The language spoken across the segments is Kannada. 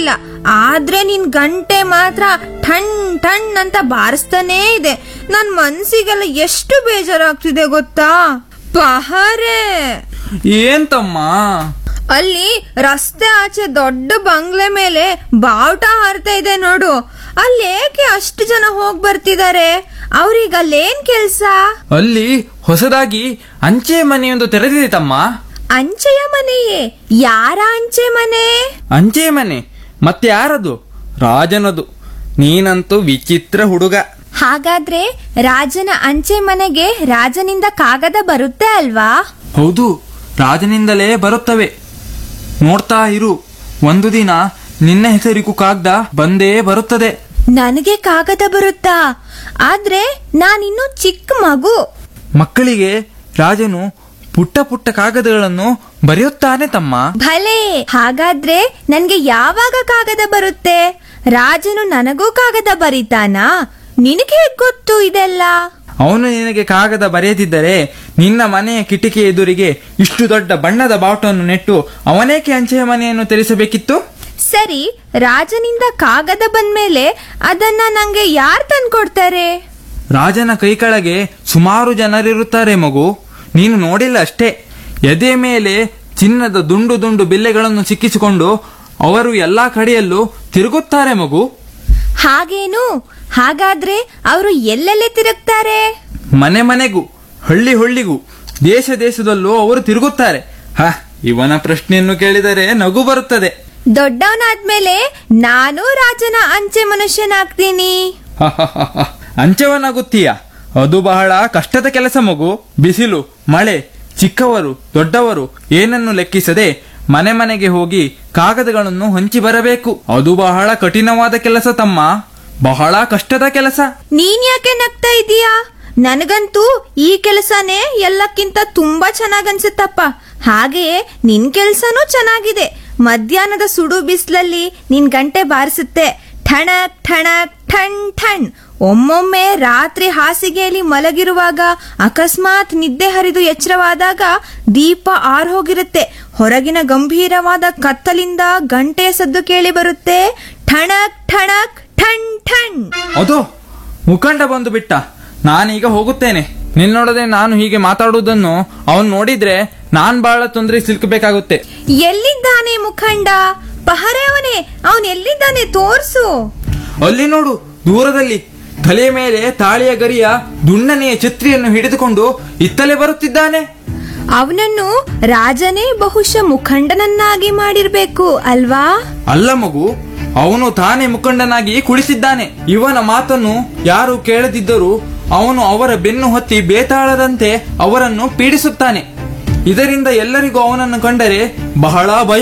ಇಲ್ಲ ಆದ್ರೆ ನಿನ್ ಗಂಟೆ ಮಾತ್ರ ಠಣ್ ಠಣ್ ಅಂತ ಬಾರಿಸ್ತಾನೇ ಇದೆ ನನ್ ಮನ್ಸಿಗೆಲ್ಲ ಎಷ್ಟು ಬೇಜಾರಾಗ್ತಿದೆ ಗೊತ್ತಾ ಪಹರೆ ಏನ್ ತಮ್ಮ ಅಲ್ಲಿ ರಸ್ತೆ ಆಚೆ ದೊಡ್ಡ ಬಂಗ್ಲೆ ಮೇಲೆ ಬಾವುಟ ಹಾರ್ತಾ ಇದೆ ನೋಡು ಅಲ್ಲಿ ಏಕೆ ಅಷ್ಟು ಜನ ಹೋಗ್ ಬರ್ತಿದ್ದಾರೆ ಅವ್ರಿಗೆ ಅಲ್ಲೇನ್ ಕೆಲ್ಸ ಅಲ್ಲಿ ಹೊಸದಾಗಿ ಅಂಚೆ ಮನೆಯೊಂದು ತೆರೆದಿದೆ ತಮ್ಮ ಅಂಚೆಯ ಮನೆಯೇ ಯಾರ ಅಂಚೆ ಮನೆ ಅಂಚೆ ಮನೆ ಮತ್ತೆ ಯಾರದು ರಾಜನದು ನೀನಂತೂ ವಿಚಿತ್ರ ಹುಡುಗ ಹಾಗಾದ್ರೆ ರಾಜನ ಅಂಚೆ ಮನೆಗೆ ರಾಜನಿಂದ ಕಾಗದ ಬರುತ್ತೆ ಅಲ್ವಾ ಹೌದು ರಾಜನಿಂದಲೇ ಬರುತ್ತವೆ ನೋಡ್ತಾ ಇರು ಒಂದು ದಿನ ನಿನ್ನ ಹೆಸರಿಗೂ ಕಾಗ್ದ ಬಂದೇ ಬರುತ್ತದೆ ನನಗೆ ಕಾಗದ ಬರುತ್ತಾ ಆದ್ರೆ ನಾನಿನ್ನು ಚಿಕ್ಕ ಮಗು ಮಕ್ಕಳಿಗೆ ರಾಜನು ಪುಟ್ಟ ಪುಟ್ಟ ಕಾಗದಗಳನ್ನು ಬರೆಯುತ್ತಾನೆ ತಮ್ಮ ಭಲೆ ಹಾಗಾದ್ರೆ ನನ್ಗೆ ಯಾವಾಗ ಕಾಗದ ಬರುತ್ತೆ ರಾಜನು ನನಗೂ ಕಾಗದ ಬರೀತಾನಾ ನಿನಗೆ ಹೇಗ್ ಗೊತ್ತು ಇದೆಲ್ಲ ಅವನು ನಿನಗೆ ಕಾಗದ ಬರೆಯದಿದ್ದರೆ ನಿನ್ನ ಮನೆಯ ಕಿಟಕಿ ಎದುರಿಗೆ ಇಷ್ಟು ದೊಡ್ಡ ಬಣ್ಣದ ಬಾವುಟವನ್ನು ನೆಟ್ಟು ಅವನೇಕೆ ಅಂಚೆಯ ಮನೆಯನ್ನು ತೆರೆಸಬೇಕಿತ್ತು ಸರಿ ರಾಜನಿಂದ ಕಾಗದ ಬಂದ್ಮೇಲೆ ಅದನ್ನ ನಂಗೆ ಯಾರ್ ತಂದ್ಕೊಡ್ತಾರೆ ರಾಜನ ಕೈ ಕೆಳಗೆ ಸುಮಾರು ಜನರಿರುತ್ತಾರೆ ಮಗು ನೀನು ನೋಡಿಲ್ಲ ಅಷ್ಟೇ ಎದೆ ಮೇಲೆ ಚಿನ್ನದ ದುಂಡು ದುಂಡು ಬಿಲ್ಲೆಗಳನ್ನು ಸಿಕ್ಕಿಸಿಕೊಂಡು ಅವರು ಎಲ್ಲಾ ಕಡೆಯಲ್ಲೂ ತಿರುಗುತ್ತಾರೆ ಮಗು ಹಾಗೇನು ಹಾಗಾದ್ರೆ ಅವರು ಎಲ್ಲೆಲ್ಲಿ ತಿರುಗ್ತಾರೆ ಮನೆ ಮನೆಗೂ ಹಳ್ಳಿ ಹಳ್ಳಿಗೂ ದೇಶ ದೇಶದಲ್ಲೂ ಅವರು ತಿರುಗುತ್ತಾರೆ ಹ ಇವನ ಪ್ರಶ್ನೆಯನ್ನು ಕೇಳಿದರೆ ನಗು ಬರುತ್ತದೆ ದೊಡ್ಡವನಾದ್ಮೇಲೆ ನಾನು ರಾಜನ ಅಂಚೆ ಮನುಷ್ಯನಾಗ್ತೀನಿ ಅಂಚವನಾಗುತ್ತೀಯ ಅದು ಬಹಳ ಕಷ್ಟದ ಕೆಲಸ ಮಗು ಬಿಸಿಲು ಮಳೆ ಚಿಕ್ಕವರು ದೊಡ್ಡವರು ಏನನ್ನು ಲೆಕ್ಕಿಸದೆ ಮನೆ ಮನೆಗೆ ಹೋಗಿ ಕಾಗದಗಳನ್ನು ಹಂಚಿ ಬರಬೇಕು ಅದು ಬಹಳ ಕಠಿಣವಾದ ಕೆಲಸ ತಮ್ಮ ಬಹಳ ಕಷ್ಟದ ಕೆಲಸ ನೀನ್ ಯಾಕೆ ನಗ್ತಾ ಇದೀಯಾ ನನಗಂತೂ ಈ ಕೆಲಸನೇ ಎಲ್ಲಕ್ಕಿಂತ ತುಂಬಾ ಚೆನ್ನಾಗನ್ಸುತ್ತಪ್ಪ ಹಾಗೆಯೇ ನಿನ್ ಕೆಲ್ಸನೂ ಚೆನ್ನಾಗಿದೆ ಮಧ್ಯಾಹ್ನದ ಸುಡು ಬಿಸಿಲಲ್ಲಿ ನಿನ್ ಗಂಟೆ ಬಾರಿಸುತ್ತೆ ಠಣಕ್ ಠಣಕ್ ಠಣ್ ಠಣ್ ಒಮ್ಮೊಮ್ಮೆ ರಾತ್ರಿ ಹಾಸಿಗೆಯಲ್ಲಿ ಮಲಗಿರುವಾಗ ಅಕಸ್ಮಾತ್ ನಿದ್ದೆ ಹರಿದು ಎಚ್ಚರವಾದಾಗ ದೀಪ ಆರ್ ಹೋಗಿರುತ್ತೆ ಹೊರಗಿನ ಗಂಭೀರವಾದ ಕತ್ತಲಿಂದ ಗಂಟೆಯ ಸದ್ದು ಕೇಳಿ ಬರುತ್ತೆ ಠಣಕ್ ಠಣಕ್ ಠಣ್ ಠಣ್ ಅದು ಮುಖಂಡ ಬಂದು ಬಿಟ್ಟ ನಾನೀಗ ಹೋಗುತ್ತೇನೆ ನಿನ್ನೊಡನೆ ನಾನು ಹೀಗೆ ಮಾತಾಡುವುದನ್ನು ಅವನು ನೋಡಿದ್ರೆ ನಾನ್ ಬಹಳ ತೊಂದರೆ ಸಿಲ್ಕಬೇಕಾಗುತ್ತೆ ಎಲ್ಲಿದ್ದಾನೆ ಮುಖಂಡ ಪಹರೆ ಅವನೇ ಅವನ್ ಎಲ್ಲಿದ್ದಾನೆ ತೋರ್ಸು ಅಲ್ಲಿ ನೋಡು ದೂರದಲ್ಲಿ ತಲೆಯ ಮೇಲೆ ತಾಳಿಯ ಗರಿಯ ದುಣ್ಣನೆಯ ಛತ್ರಿಯನ್ನು ಹಿಡಿದುಕೊಂಡು ಇತ್ತಲೇ ಬರುತ್ತಿದ್ದಾನೆ ಅವನನ್ನು ರಾಜನೇ ಬಹುಶಃ ಮುಖಂಡನನ್ನಾಗಿ ಮಾಡಿರ್ಬೇಕು ಅಲ್ವಾ ಅಲ್ಲ ಮಗು ಅವನು ತಾನೇ ಮುಖಂಡನಾಗಿ ಕುಳಿಸಿದ್ದಾನೆ ಇವನ ಮಾತನ್ನು ಯಾರು ಕೇಳದಿದ್ದರೂ ಅವನು ಅವರ ಬೆನ್ನು ಹೊತ್ತಿ ಬೇತಾಳದಂತೆ ಅವರನ್ನು ಪೀಡಿಸುತ್ತಾನೆ ಇದರಿಂದ ಎಲ್ಲರಿಗೂ ಅವನನ್ನು ಕಂಡರೆ ಬಹಳ ಭಯ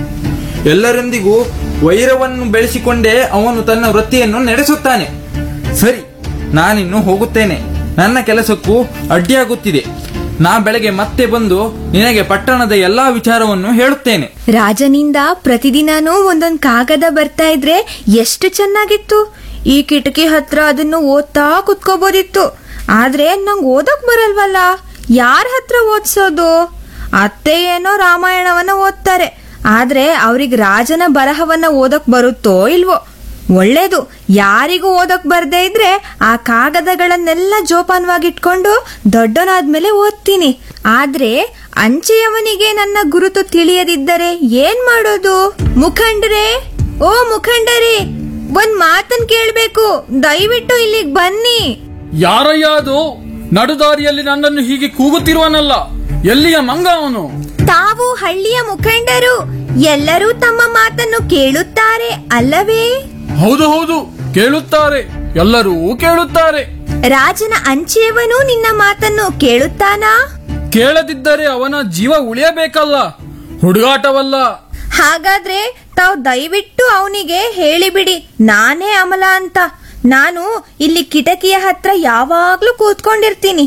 ಎಲ್ಲರೊಂದಿಗೂ ವೈರವನ್ನು ಬೆಳೆಸಿಕೊಂಡೇ ಅವನು ತನ್ನ ವೃತ್ತಿಯನ್ನು ನಡೆಸುತ್ತಾನೆ ಸರಿ ನಾನಿನ್ನು ಹೋಗುತ್ತೇನೆ ನನ್ನ ಕೆಲಸಕ್ಕೂ ಅಡ್ಡಿಯಾಗುತ್ತಿದೆ ನಾ ಬೆಳಗ್ಗೆ ಮತ್ತೆ ಬಂದು ನಿನಗೆ ಪಟ್ಟಣದ ಎಲ್ಲಾ ವಿಚಾರವನ್ನು ಹೇಳುತ್ತೇನೆ ರಾಜನಿಂದ ಪ್ರತಿದಿನಾನೂ ಒಂದೊಂದ್ ಕಾಗದ ಬರ್ತಾ ಇದ್ರೆ ಎಷ್ಟು ಚೆನ್ನಾಗಿತ್ತು ಈ ಕಿಟಕಿ ಹತ್ರ ಅದನ್ನು ಓದ್ತಾ ಕುತ್ಕೋಬೋದಿತ್ತು ಆದ್ರೆ ನಂಗ್ ಓದಕ್ ಬರಲ್ವಲ್ಲ ಯಾರ ಹತ್ರ ಓದ್ಸೋದು ಅತ್ತೆ ಏನೋ ರಾಮಾಯಣವನ್ನ ಓದ್ತಾರೆ ಆದ್ರೆ ಅವ್ರಿಗೆ ರಾಜನ ಬರಹವನ್ನ ಓದಕ್ ಬರುತ್ತೋ ಇಲ್ವೋ ಒಳ್ಳೇದು ಯಾರಿಗೂ ಓದಕ್ ಬರ್ದೇ ಇದ್ರೆ ಆ ಕಾಗದಗಳನ್ನೆಲ್ಲ ಜೋಪಾನವಾಗಿಟ್ಕೊಂಡು ದೊಡ್ಡನಾದ್ಮೇಲೆ ಓದ್ತೀನಿ ಆದ್ರೆ ಅಂಚೆಯವನಿಗೆ ನನ್ನ ಗುರುತು ತಿಳಿಯದಿದ್ದರೆ ಏನ್ ಮಾಡೋದು ಮುಖಂಡರೇ ಓ ಮುಖಂಡರೇ ಒಂದ್ ಮಾತನ್ ಕೇಳ್ಬೇಕು ದಯವಿಟ್ಟು ಇಲ್ಲಿಗ್ ಬನ್ನಿ ಯಾರಯ್ಯ ಅದು ನಡುದಾರಿಯಲ್ಲಿ ನನ್ನನ್ನು ಹೀಗೆ ಕೂಗುತ್ತಿರುವನಲ್ಲ ಎಲ್ಲಿಯ ಮಂಗ ಅವನು ತಾವು ಹಳ್ಳಿಯ ಮುಖಂಡರು ಎಲ್ಲರೂ ತಮ್ಮ ಮಾತನ್ನು ಕೇಳುತ್ತಾರೆ ಅಲ್ಲವೇ ಹೌದು ಹೌದು ಕೇಳುತ್ತಾರೆ ಎಲ್ಲರೂ ಕೇಳುತ್ತಾರೆ ರಾಜನ ಅಂಚೆಯವನು ನಿನ್ನ ಮಾತನ್ನು ಕೇಳುತ್ತಾನಾ ಕೇಳದಿದ್ದರೆ ಅವನ ಜೀವ ಉಳಿಯಬೇಕಲ್ಲ ಹುಡುಗಾಟವಲ್ಲ ಹಾಗಾದ್ರೆ ತಾವು ದಯವಿಟ್ಟು ಅವನಿಗೆ ಹೇಳಿಬಿಡಿ ನಾನೇ ಅಮಲ ಅಂತ ನಾನು ಇಲ್ಲಿ ಕಿಟಕಿಯ ಹತ್ರ ಯಾವಾಗ್ಲೂ ಕೂತ್ಕೊಂಡಿರ್ತೀನಿ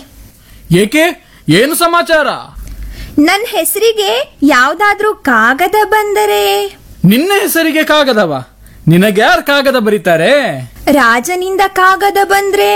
ಏಕೆ ಏನು ಸಮಾಚಾರ ನನ್ ಹೆಸರಿಗೆ ಯಾವ್ದಾದ್ರೂ ಕಾಗದ ಬಂದರೆ ನಿನ್ನ ಹೆಸರಿಗೆ ಕಾಗದವ ನಿನಗೆ ಯಾರು ಕಾಗದ ಬರೀತಾರೆ ರಾಜನಿಂದ ಕಾಗದ ಬಂದ್ರೆ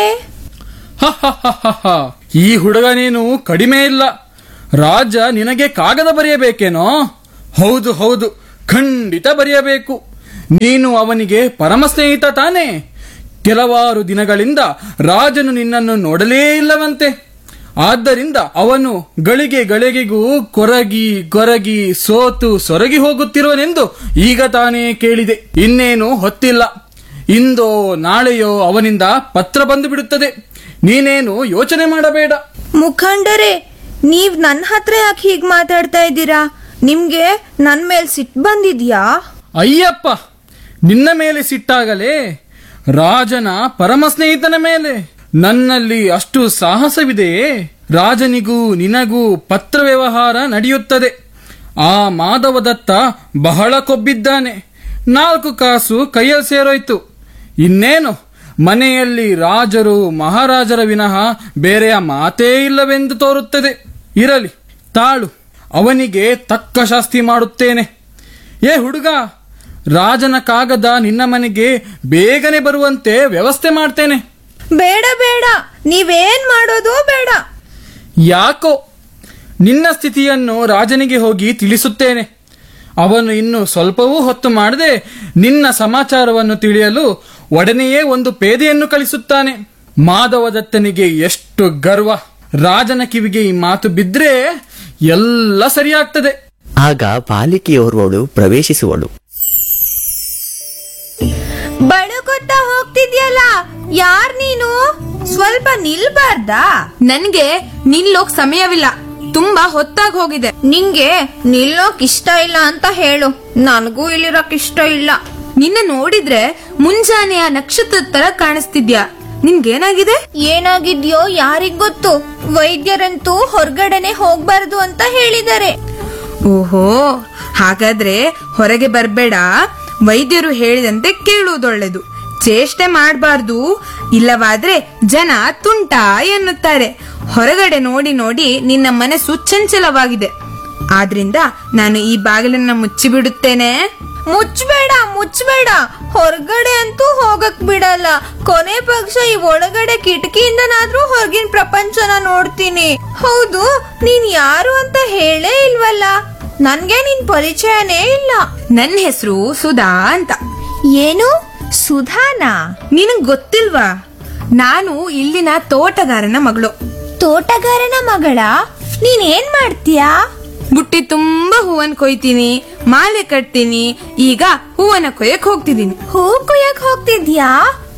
ಹ, ಹ, ಹ, ಹ, ಹ. ಈ ಹುಡುಗ ನೀನು ಕಡಿಮೆ ಇಲ್ಲ ರಾಜ ನಿನಗೆ ಕಾಗದ ಬರೆಯಬೇಕೇನೋ ಹೌದು ಹೌದು ಖಂಡಿತ ಬರೆಯಬೇಕು ನೀನು ಅವನಿಗೆ ಪರಮ ಸ್ನೇಹಿತ ತಾನೇ ಕೆಲವಾರು ದಿನಗಳಿಂದ ರಾಜನು ನಿನ್ನನ್ನು ನೋಡಲೇ ಇಲ್ಲವಂತೆ ಆದ್ದರಿಂದ ಅವನು ಗಳಿಗೆ ಗಳಿಗೆಗೂ ಕೊರಗಿ ಕೊರಗಿ ಸೋತು ಸೊರಗಿ ಹೋಗುತ್ತಿರುವನೆಂದು ಈಗ ತಾನೇ ಕೇಳಿದೆ ಇನ್ನೇನು ಹೊತ್ತಿಲ್ಲ ಇಂದೋ ನಾಳೆಯೋ ಅವನಿಂದ ಪತ್ರ ಬಂದು ಬಿಡುತ್ತದೆ ನೀನೇನು ಯೋಚನೆ ಮಾಡಬೇಡ ಮುಖಂಡರೇ ನೀವ್ ನನ್ನ ಹತ್ರ ಯಾಕೆ ಹೀಗ್ ಮಾತಾಡ್ತಾ ಇದ್ದೀರಾ ನಿಮ್ಗೆ ನನ್ ಮೇಲ್ ಸಿಟ್ಟು ಬಂದಿದ್ಯಾ ಅಯ್ಯಪ್ಪ ನಿನ್ನ ಮೇಲೆ ಸಿಟ್ಟಾಗಲೇ ರಾಜನ ಪರಮ ಸ್ನೇಹಿತನ ಮೇಲೆ ನನ್ನಲ್ಲಿ ಅಷ್ಟು ಸಾಹಸವಿದೆಯೇ ರಾಜನಿಗೂ ನಿನಗೂ ಪತ್ರ ವ್ಯವಹಾರ ನಡೆಯುತ್ತದೆ ಆ ಮಾಧವದತ್ತ ಬಹಳ ಕೊಬ್ಬಿದ್ದಾನೆ ನಾಲ್ಕು ಕಾಸು ಕೈಯಲ್ಲಿ ಸೇರೋಯ್ತು ಇನ್ನೇನು ಮನೆಯಲ್ಲಿ ರಾಜರು ಮಹಾರಾಜರ ವಿನಃ ಬೇರೆಯ ಮಾತೇ ಇಲ್ಲವೆಂದು ತೋರುತ್ತದೆ ಇರಲಿ ತಾಳು ಅವನಿಗೆ ತಕ್ಕ ಶಾಸ್ತಿ ಮಾಡುತ್ತೇನೆ ಏ ಹುಡುಗ ರಾಜನ ಕಾಗದ ನಿನ್ನ ಮನೆಗೆ ಬೇಗನೆ ಬರುವಂತೆ ವ್ಯವಸ್ಥೆ ಮಾಡ್ತೇನೆ ಬೇಡ ಬೇಡ ನೀವೇನ್ ಮಾಡೋದು ಬೇಡ ಯಾಕೋ ನಿನ್ನ ಸ್ಥಿತಿಯನ್ನು ರಾಜನಿಗೆ ಹೋಗಿ ತಿಳಿಸುತ್ತೇನೆ ಅವನು ಇನ್ನು ಸ್ವಲ್ಪವೂ ಹೊತ್ತು ಮಾಡದೆ ನಿನ್ನ ಸಮಾಚಾರವನ್ನು ತಿಳಿಯಲು ಒಡನೆಯೇ ಒಂದು ಪೇದೆಯನ್ನು ಕಳಿಸುತ್ತಾನೆ ಮಾಧವದತ್ತನಿಗೆ ಎಷ್ಟು ಗರ್ವ ರಾಜನ ಕಿವಿಗೆ ಈ ಮಾತು ಬಿದ್ರೆ ಎಲ್ಲ ಸರಿಯಾಗ್ತದೆ ಆಗ ಬಾಲಿಕೆಯೋರ್ವಳು ಪ್ರವೇಶಿಸುವಳು ಬಳುಕೊತ್ತ ಹೋಗ್ತಿದ್ಯಲ್ಲ ಯಾರ್ ನೀನು ಸ್ವಲ್ಪ ನಿಲ್ಬಾರ್ದಾ ನನ್ಗೆ ನಿಲ್ಲೋಕ್ ಸಮಯವಿಲ್ಲ ತುಂಬಾ ಹೊತ್ತಾಗ್ ಹೋಗಿದೆ ನಿಂಗೆ ನಿಲ್ಲೋಕ್ ಇಷ್ಟ ಇಲ್ಲ ಅಂತ ಹೇಳು ನನಗೂ ಇಲ್ಲಿರಕ್ ಇಷ್ಟ ಇಲ್ಲ ನಿನ್ನ ನೋಡಿದ್ರೆ ಮುಂಜಾನೆಯ ನಕ್ಷತ್ರದ ತರ ಕಾಣಿಸ್ತಿದ್ಯಾ ನಿನ್ಗೇನಾಗಿದೆ ಏನಾಗಿದ್ಯೋ ಯಾರಿಗ್ ಗೊತ್ತು ವೈದ್ಯರಂತೂ ಹೊರಗಡೆನೆ ಹೋಗ್ಬಾರ್ದು ಅಂತ ಹೇಳಿದ್ದಾರೆ ಓಹೋ ಹಾಗಾದ್ರೆ ಹೊರಗೆ ಬರ್ಬೇಡ ವೈದ್ಯರು ಹೇಳಿದಂತೆ ಕೇಳುವುದೊಳ್ಳೆದು ಚೇಷ್ಟೆ ಮಾಡಬಾರ್ದು ಇಲ್ಲವಾದ್ರೆ ಜನ ತುಂಟ ಎನ್ನುತ್ತಾರೆ ಹೊರಗಡೆ ನೋಡಿ ನೋಡಿ ನಿನ್ನ ಮನಸ್ಸು ಚಂಚಲವಾಗಿದೆ ಆದ್ರಿಂದ ನಾನು ಈ ಬಾಗಿಲನ್ನ ಮುಚ್ಚಿಬಿಡುತ್ತೇನೆ ಮುಚ್ಬೇಡ ಮುಚ್ಬೇಡ ಹೊರಗಡೆ ಅಂತೂ ಹೋಗಕ್ ಬಿಡಲ್ಲ ಕೊನೆ ಪಕ್ಷ ಈ ಒಳಗಡೆ ಕಿಟಕಿಯಿಂದನಾದ್ರೂ ಹೊರಗಿನ ಪ್ರಪಂಚನ ನೋಡ್ತೀನಿ ಹೌದು ನೀನ್ ಯಾರು ಅಂತ ಹೇಳೇ ಇಲ್ವಲ್ಲ ನನ್ಗೆ ನಿನ್ ಪರಿಚಯನೇ ಇಲ್ಲ ನನ್ನ ಹೆಸರು ಸುಧಾ ಅಂತ ಏನು ಸುಧಾನಾ ನಿನಗ್ ಗೊತ್ತಿಲ್ವಾ ನಾನು ಇಲ್ಲಿನ ತೋಟಗಾರನ ಮಗಳು ತೋಟಗಾರನ ಮಗಳ ನೀನ್ ಏನ್ ಮಾಡ್ತೀಯಾ ಬುಟ್ಟಿ ತುಂಬಾ ಹೂವನ್ ಕೊಯ್ತೀನಿ ಮಾಲೆ ಕಟ್ತೀನಿ ಈಗ ಹೂವನ ಕೊಯ್ಯಕ್ ಹೋಗ್ತಿದ್ದೀನಿ ಹೂ ಕುಯ್ಯಕ್ ಹೋಗ್ತಿದ್ಯಾ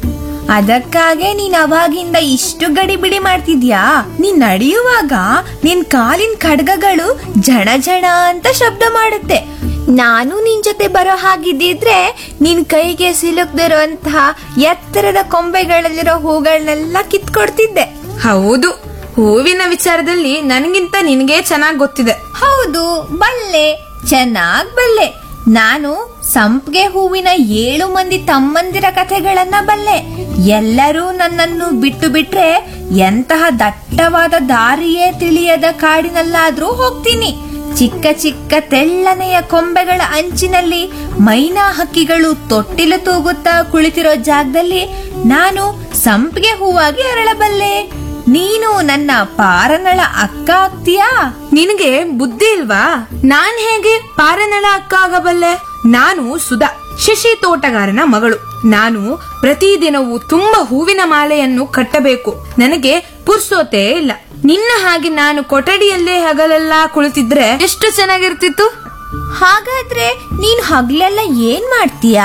ಅದಕ್ಕಾಗೆ ನೀನ್ ಅವಾಗಿಂದ ಇಷ್ಟು ಗಡಿಬಿಡಿ ಮಾಡ್ತಿದ್ಯಾ ನೀನ್ ನಡೆಯುವಾಗ ನಿನ್ ಕಾಲಿನ ಖಡ್ಗಗಳು ಜಣ ಜಣ ಅಂತ ಶಬ್ದ ಮಾಡುತ್ತೆ ನಾನು ನಿನ್ ಜೊತೆ ಬರೋ ಹಾಗಿದ್ದಿದ್ರೆ ನಿನ್ ಕೈಗೆ ಸಿಲುಕ್ದಿರುವಂತಹ ಎತ್ತರದ ಕೊಂಬೆಗಳಲ್ಲಿರೋ ಹೂಗಳನ್ನೆಲ್ಲ ಕಿತ್ಕೊಡ್ತಿದ್ದೆ ಹೌದು ಹೂವಿನ ವಿಚಾರದಲ್ಲಿ ನನಗಿಂತ ನಿನಗೆ ಚೆನ್ನಾಗ್ ಗೊತ್ತಿದೆ ಹೌದು ಬಲ್ಲೆ ಚೆನ್ನಾಗ್ ಬಲ್ಲೆ ನಾನು ಸಂಪ್ಗೆ ಹೂವಿನ ಏಳು ಮಂದಿ ತಮ್ಮಂದಿರ ಕಥೆಗಳನ್ನ ಬಲ್ಲೆ ಎಲ್ಲರೂ ನನ್ನನ್ನು ಬಿಟ್ಟು ಬಿಟ್ರೆ ಎಂತಹ ದಟ್ಟವಾದ ದಾರಿಯೇ ತಿಳಿಯದ ಕಾಡಿನಲ್ಲಾದ್ರೂ ಹೋಗ್ತೀನಿ ಚಿಕ್ಕ ಚಿಕ್ಕ ತೆಳ್ಳನೆಯ ಕೊಂಬೆಗಳ ಅಂಚಿನಲ್ಲಿ ಮೈನಾ ಹಕ್ಕಿಗಳು ತೊಟ್ಟಿಲು ತೂಗುತ್ತಾ ಕುಳಿತಿರೋ ಜಾಗದಲ್ಲಿ ನಾನು ಸಂಪಿಗೆ ಹೂವಾಗಿ ಅರಳಬಲ್ಲೆ ನೀನು ನನ್ನ ಪಾರನಳ ಅಕ್ಕ ಆಗ್ತೀಯಾ ನಿನಗೆ ಬುದ್ಧಿ ಇಲ್ವಾ ನಾನ್ ಹೇಗೆ ಪಾರನಳ ಅಕ್ಕ ಆಗಬಲ್ಲೆ ನಾನು ಸುಧಾ ಶಶಿ ತೋಟಗಾರನ ಮಗಳು ನಾನು ಪ್ರತಿದಿನವೂ ತುಂಬಾ ಹೂವಿನ ಮಾಲೆಯನ್ನು ಕಟ್ಟಬೇಕು ನನಗೆ ಪುರ್ಸೋತೆ ಇಲ್ಲ ನಿನ್ನ ಹಾಗೆ ನಾನು ಕೊಠಡಿಯಲ್ಲೇ ಹಗಲೆಲ್ಲ ಕುಳಿತಿದ್ರೆ ಎಷ್ಟು ಚೆನ್ನಾಗಿರ್ತಿತ್ತು ಹಾಗಾದ್ರೆ ನೀನ್ ಹಗ್ಲೆಲ್ಲ ಏನ್ ಮಾಡ್ತೀಯಾ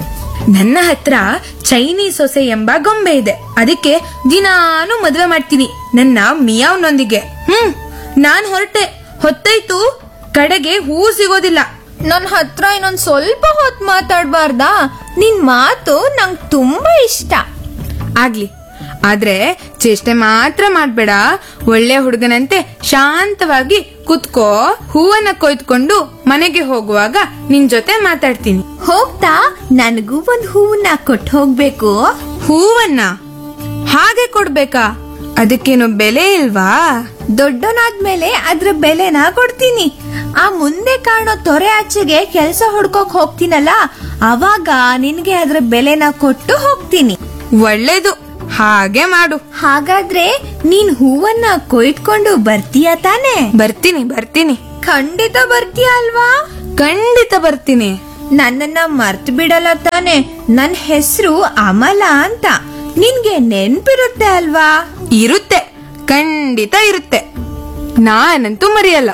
ನನ್ನ ಹತ್ರ ಚೈನೀ ಸೊಸೆ ಎಂಬ ಗೊಂಬೆ ಇದೆ ಅದಕ್ಕೆ ದಿನಾನು ಮದ್ವೆ ಮಾಡ್ತೀನಿ ನನ್ನ ಮಿಯಾವ್ನೊಂದಿಗೆ ಹ್ಮ್ ನಾನ್ ಹೊರಟೆ ಹೊತ್ತಾಯ್ತು ಕಡೆಗೆ ಹೂ ಸಿಗೋದಿಲ್ಲ ನನ್ ಹತ್ರ ಇನ್ನೊಂದ್ ಸ್ವಲ್ಪ ಹೊತ್ ಮಾತಾಡ್ಬಾರ್ದಾ ನಿನ್ ಮಾತು ನಂಗ್ ತುಂಬಾ ಇಷ್ಟ ಆಗ್ಲಿ ಆದ್ರೆ ಚೇಷ್ಟೆ ಮಾತ್ರ ಮಾಡ್ಬೇಡ ಒಳ್ಳೆ ಹುಡುಗನಂತೆ ಶಾಂತವಾಗಿ ಕುತ್ಕೋ ಹೂವನ್ನ ಕೊಯ್ದುಕೊಂಡು ಮನೆಗೆ ಹೋಗುವಾಗ ನಿನ್ ಜೊತೆ ಮಾತಾಡ್ತೀನಿ ಹೋಗ್ತಾ ನನಗೂ ಒಂದ್ ಹೂವನ್ನ ಕೊಟ್ಟು ಹೋಗ್ಬೇಕು ಹೂವನ್ನ ಹಾಗೆ ಕೊಡ್ಬೇಕಾ ಅದಕ್ಕೇನು ಬೆಲೆ ಇಲ್ವಾ ದೊಡ್ಡನಾದ್ಮೇಲೆ ಅದ್ರ ಬೆಲೆನ ಕೊಡ್ತೀನಿ ಆ ಮುಂದೆ ಕಾಣೋ ತೊರೆ ಆಚೆಗೆ ಕೆಲ್ಸ ಹುಡ್ಕೋಕ್ ಹೋಗ್ತೀನಲ್ಲ ಅವಾಗ ನಿನ್ಗೆ ಅದ್ರ ಬೆಲೆನ ಕೊಟ್ಟು ಹೋಗ್ತೀನಿ ಒಳ್ಳೇದು ಹಾಗೆ ಮಾಡು ಹಾಗಾದ್ರೆ ನೀನ್ ಹೂವನ್ನ ಕೊಯ್ಟ್ಕೊಂಡು ಬರ್ತೀಯ ತಾನೇ ಬರ್ತೀನಿ ಬರ್ತೀನಿ ಖಂಡಿತ ಬರ್ತೀಯ ಅಲ್ವಾ ಖಂಡಿತ ಬರ್ತೀನಿ ನನ್ನನ್ನ ಮರ್ತ್ ಬಿಡಲ್ಲ ತಾನೆ ನನ್ ಹೆಸರು ಅಮಲ ಅಂತ ನಿನ್ಗೆ ನೆನ್ಪಿರುತ್ತೆ ಅಲ್ವಾ ಇರುತ್ತೆ ಖಂಡಿತ ಇರುತ್ತೆ ನಾನಂತೂ ಮರೆಯಲ್ಲ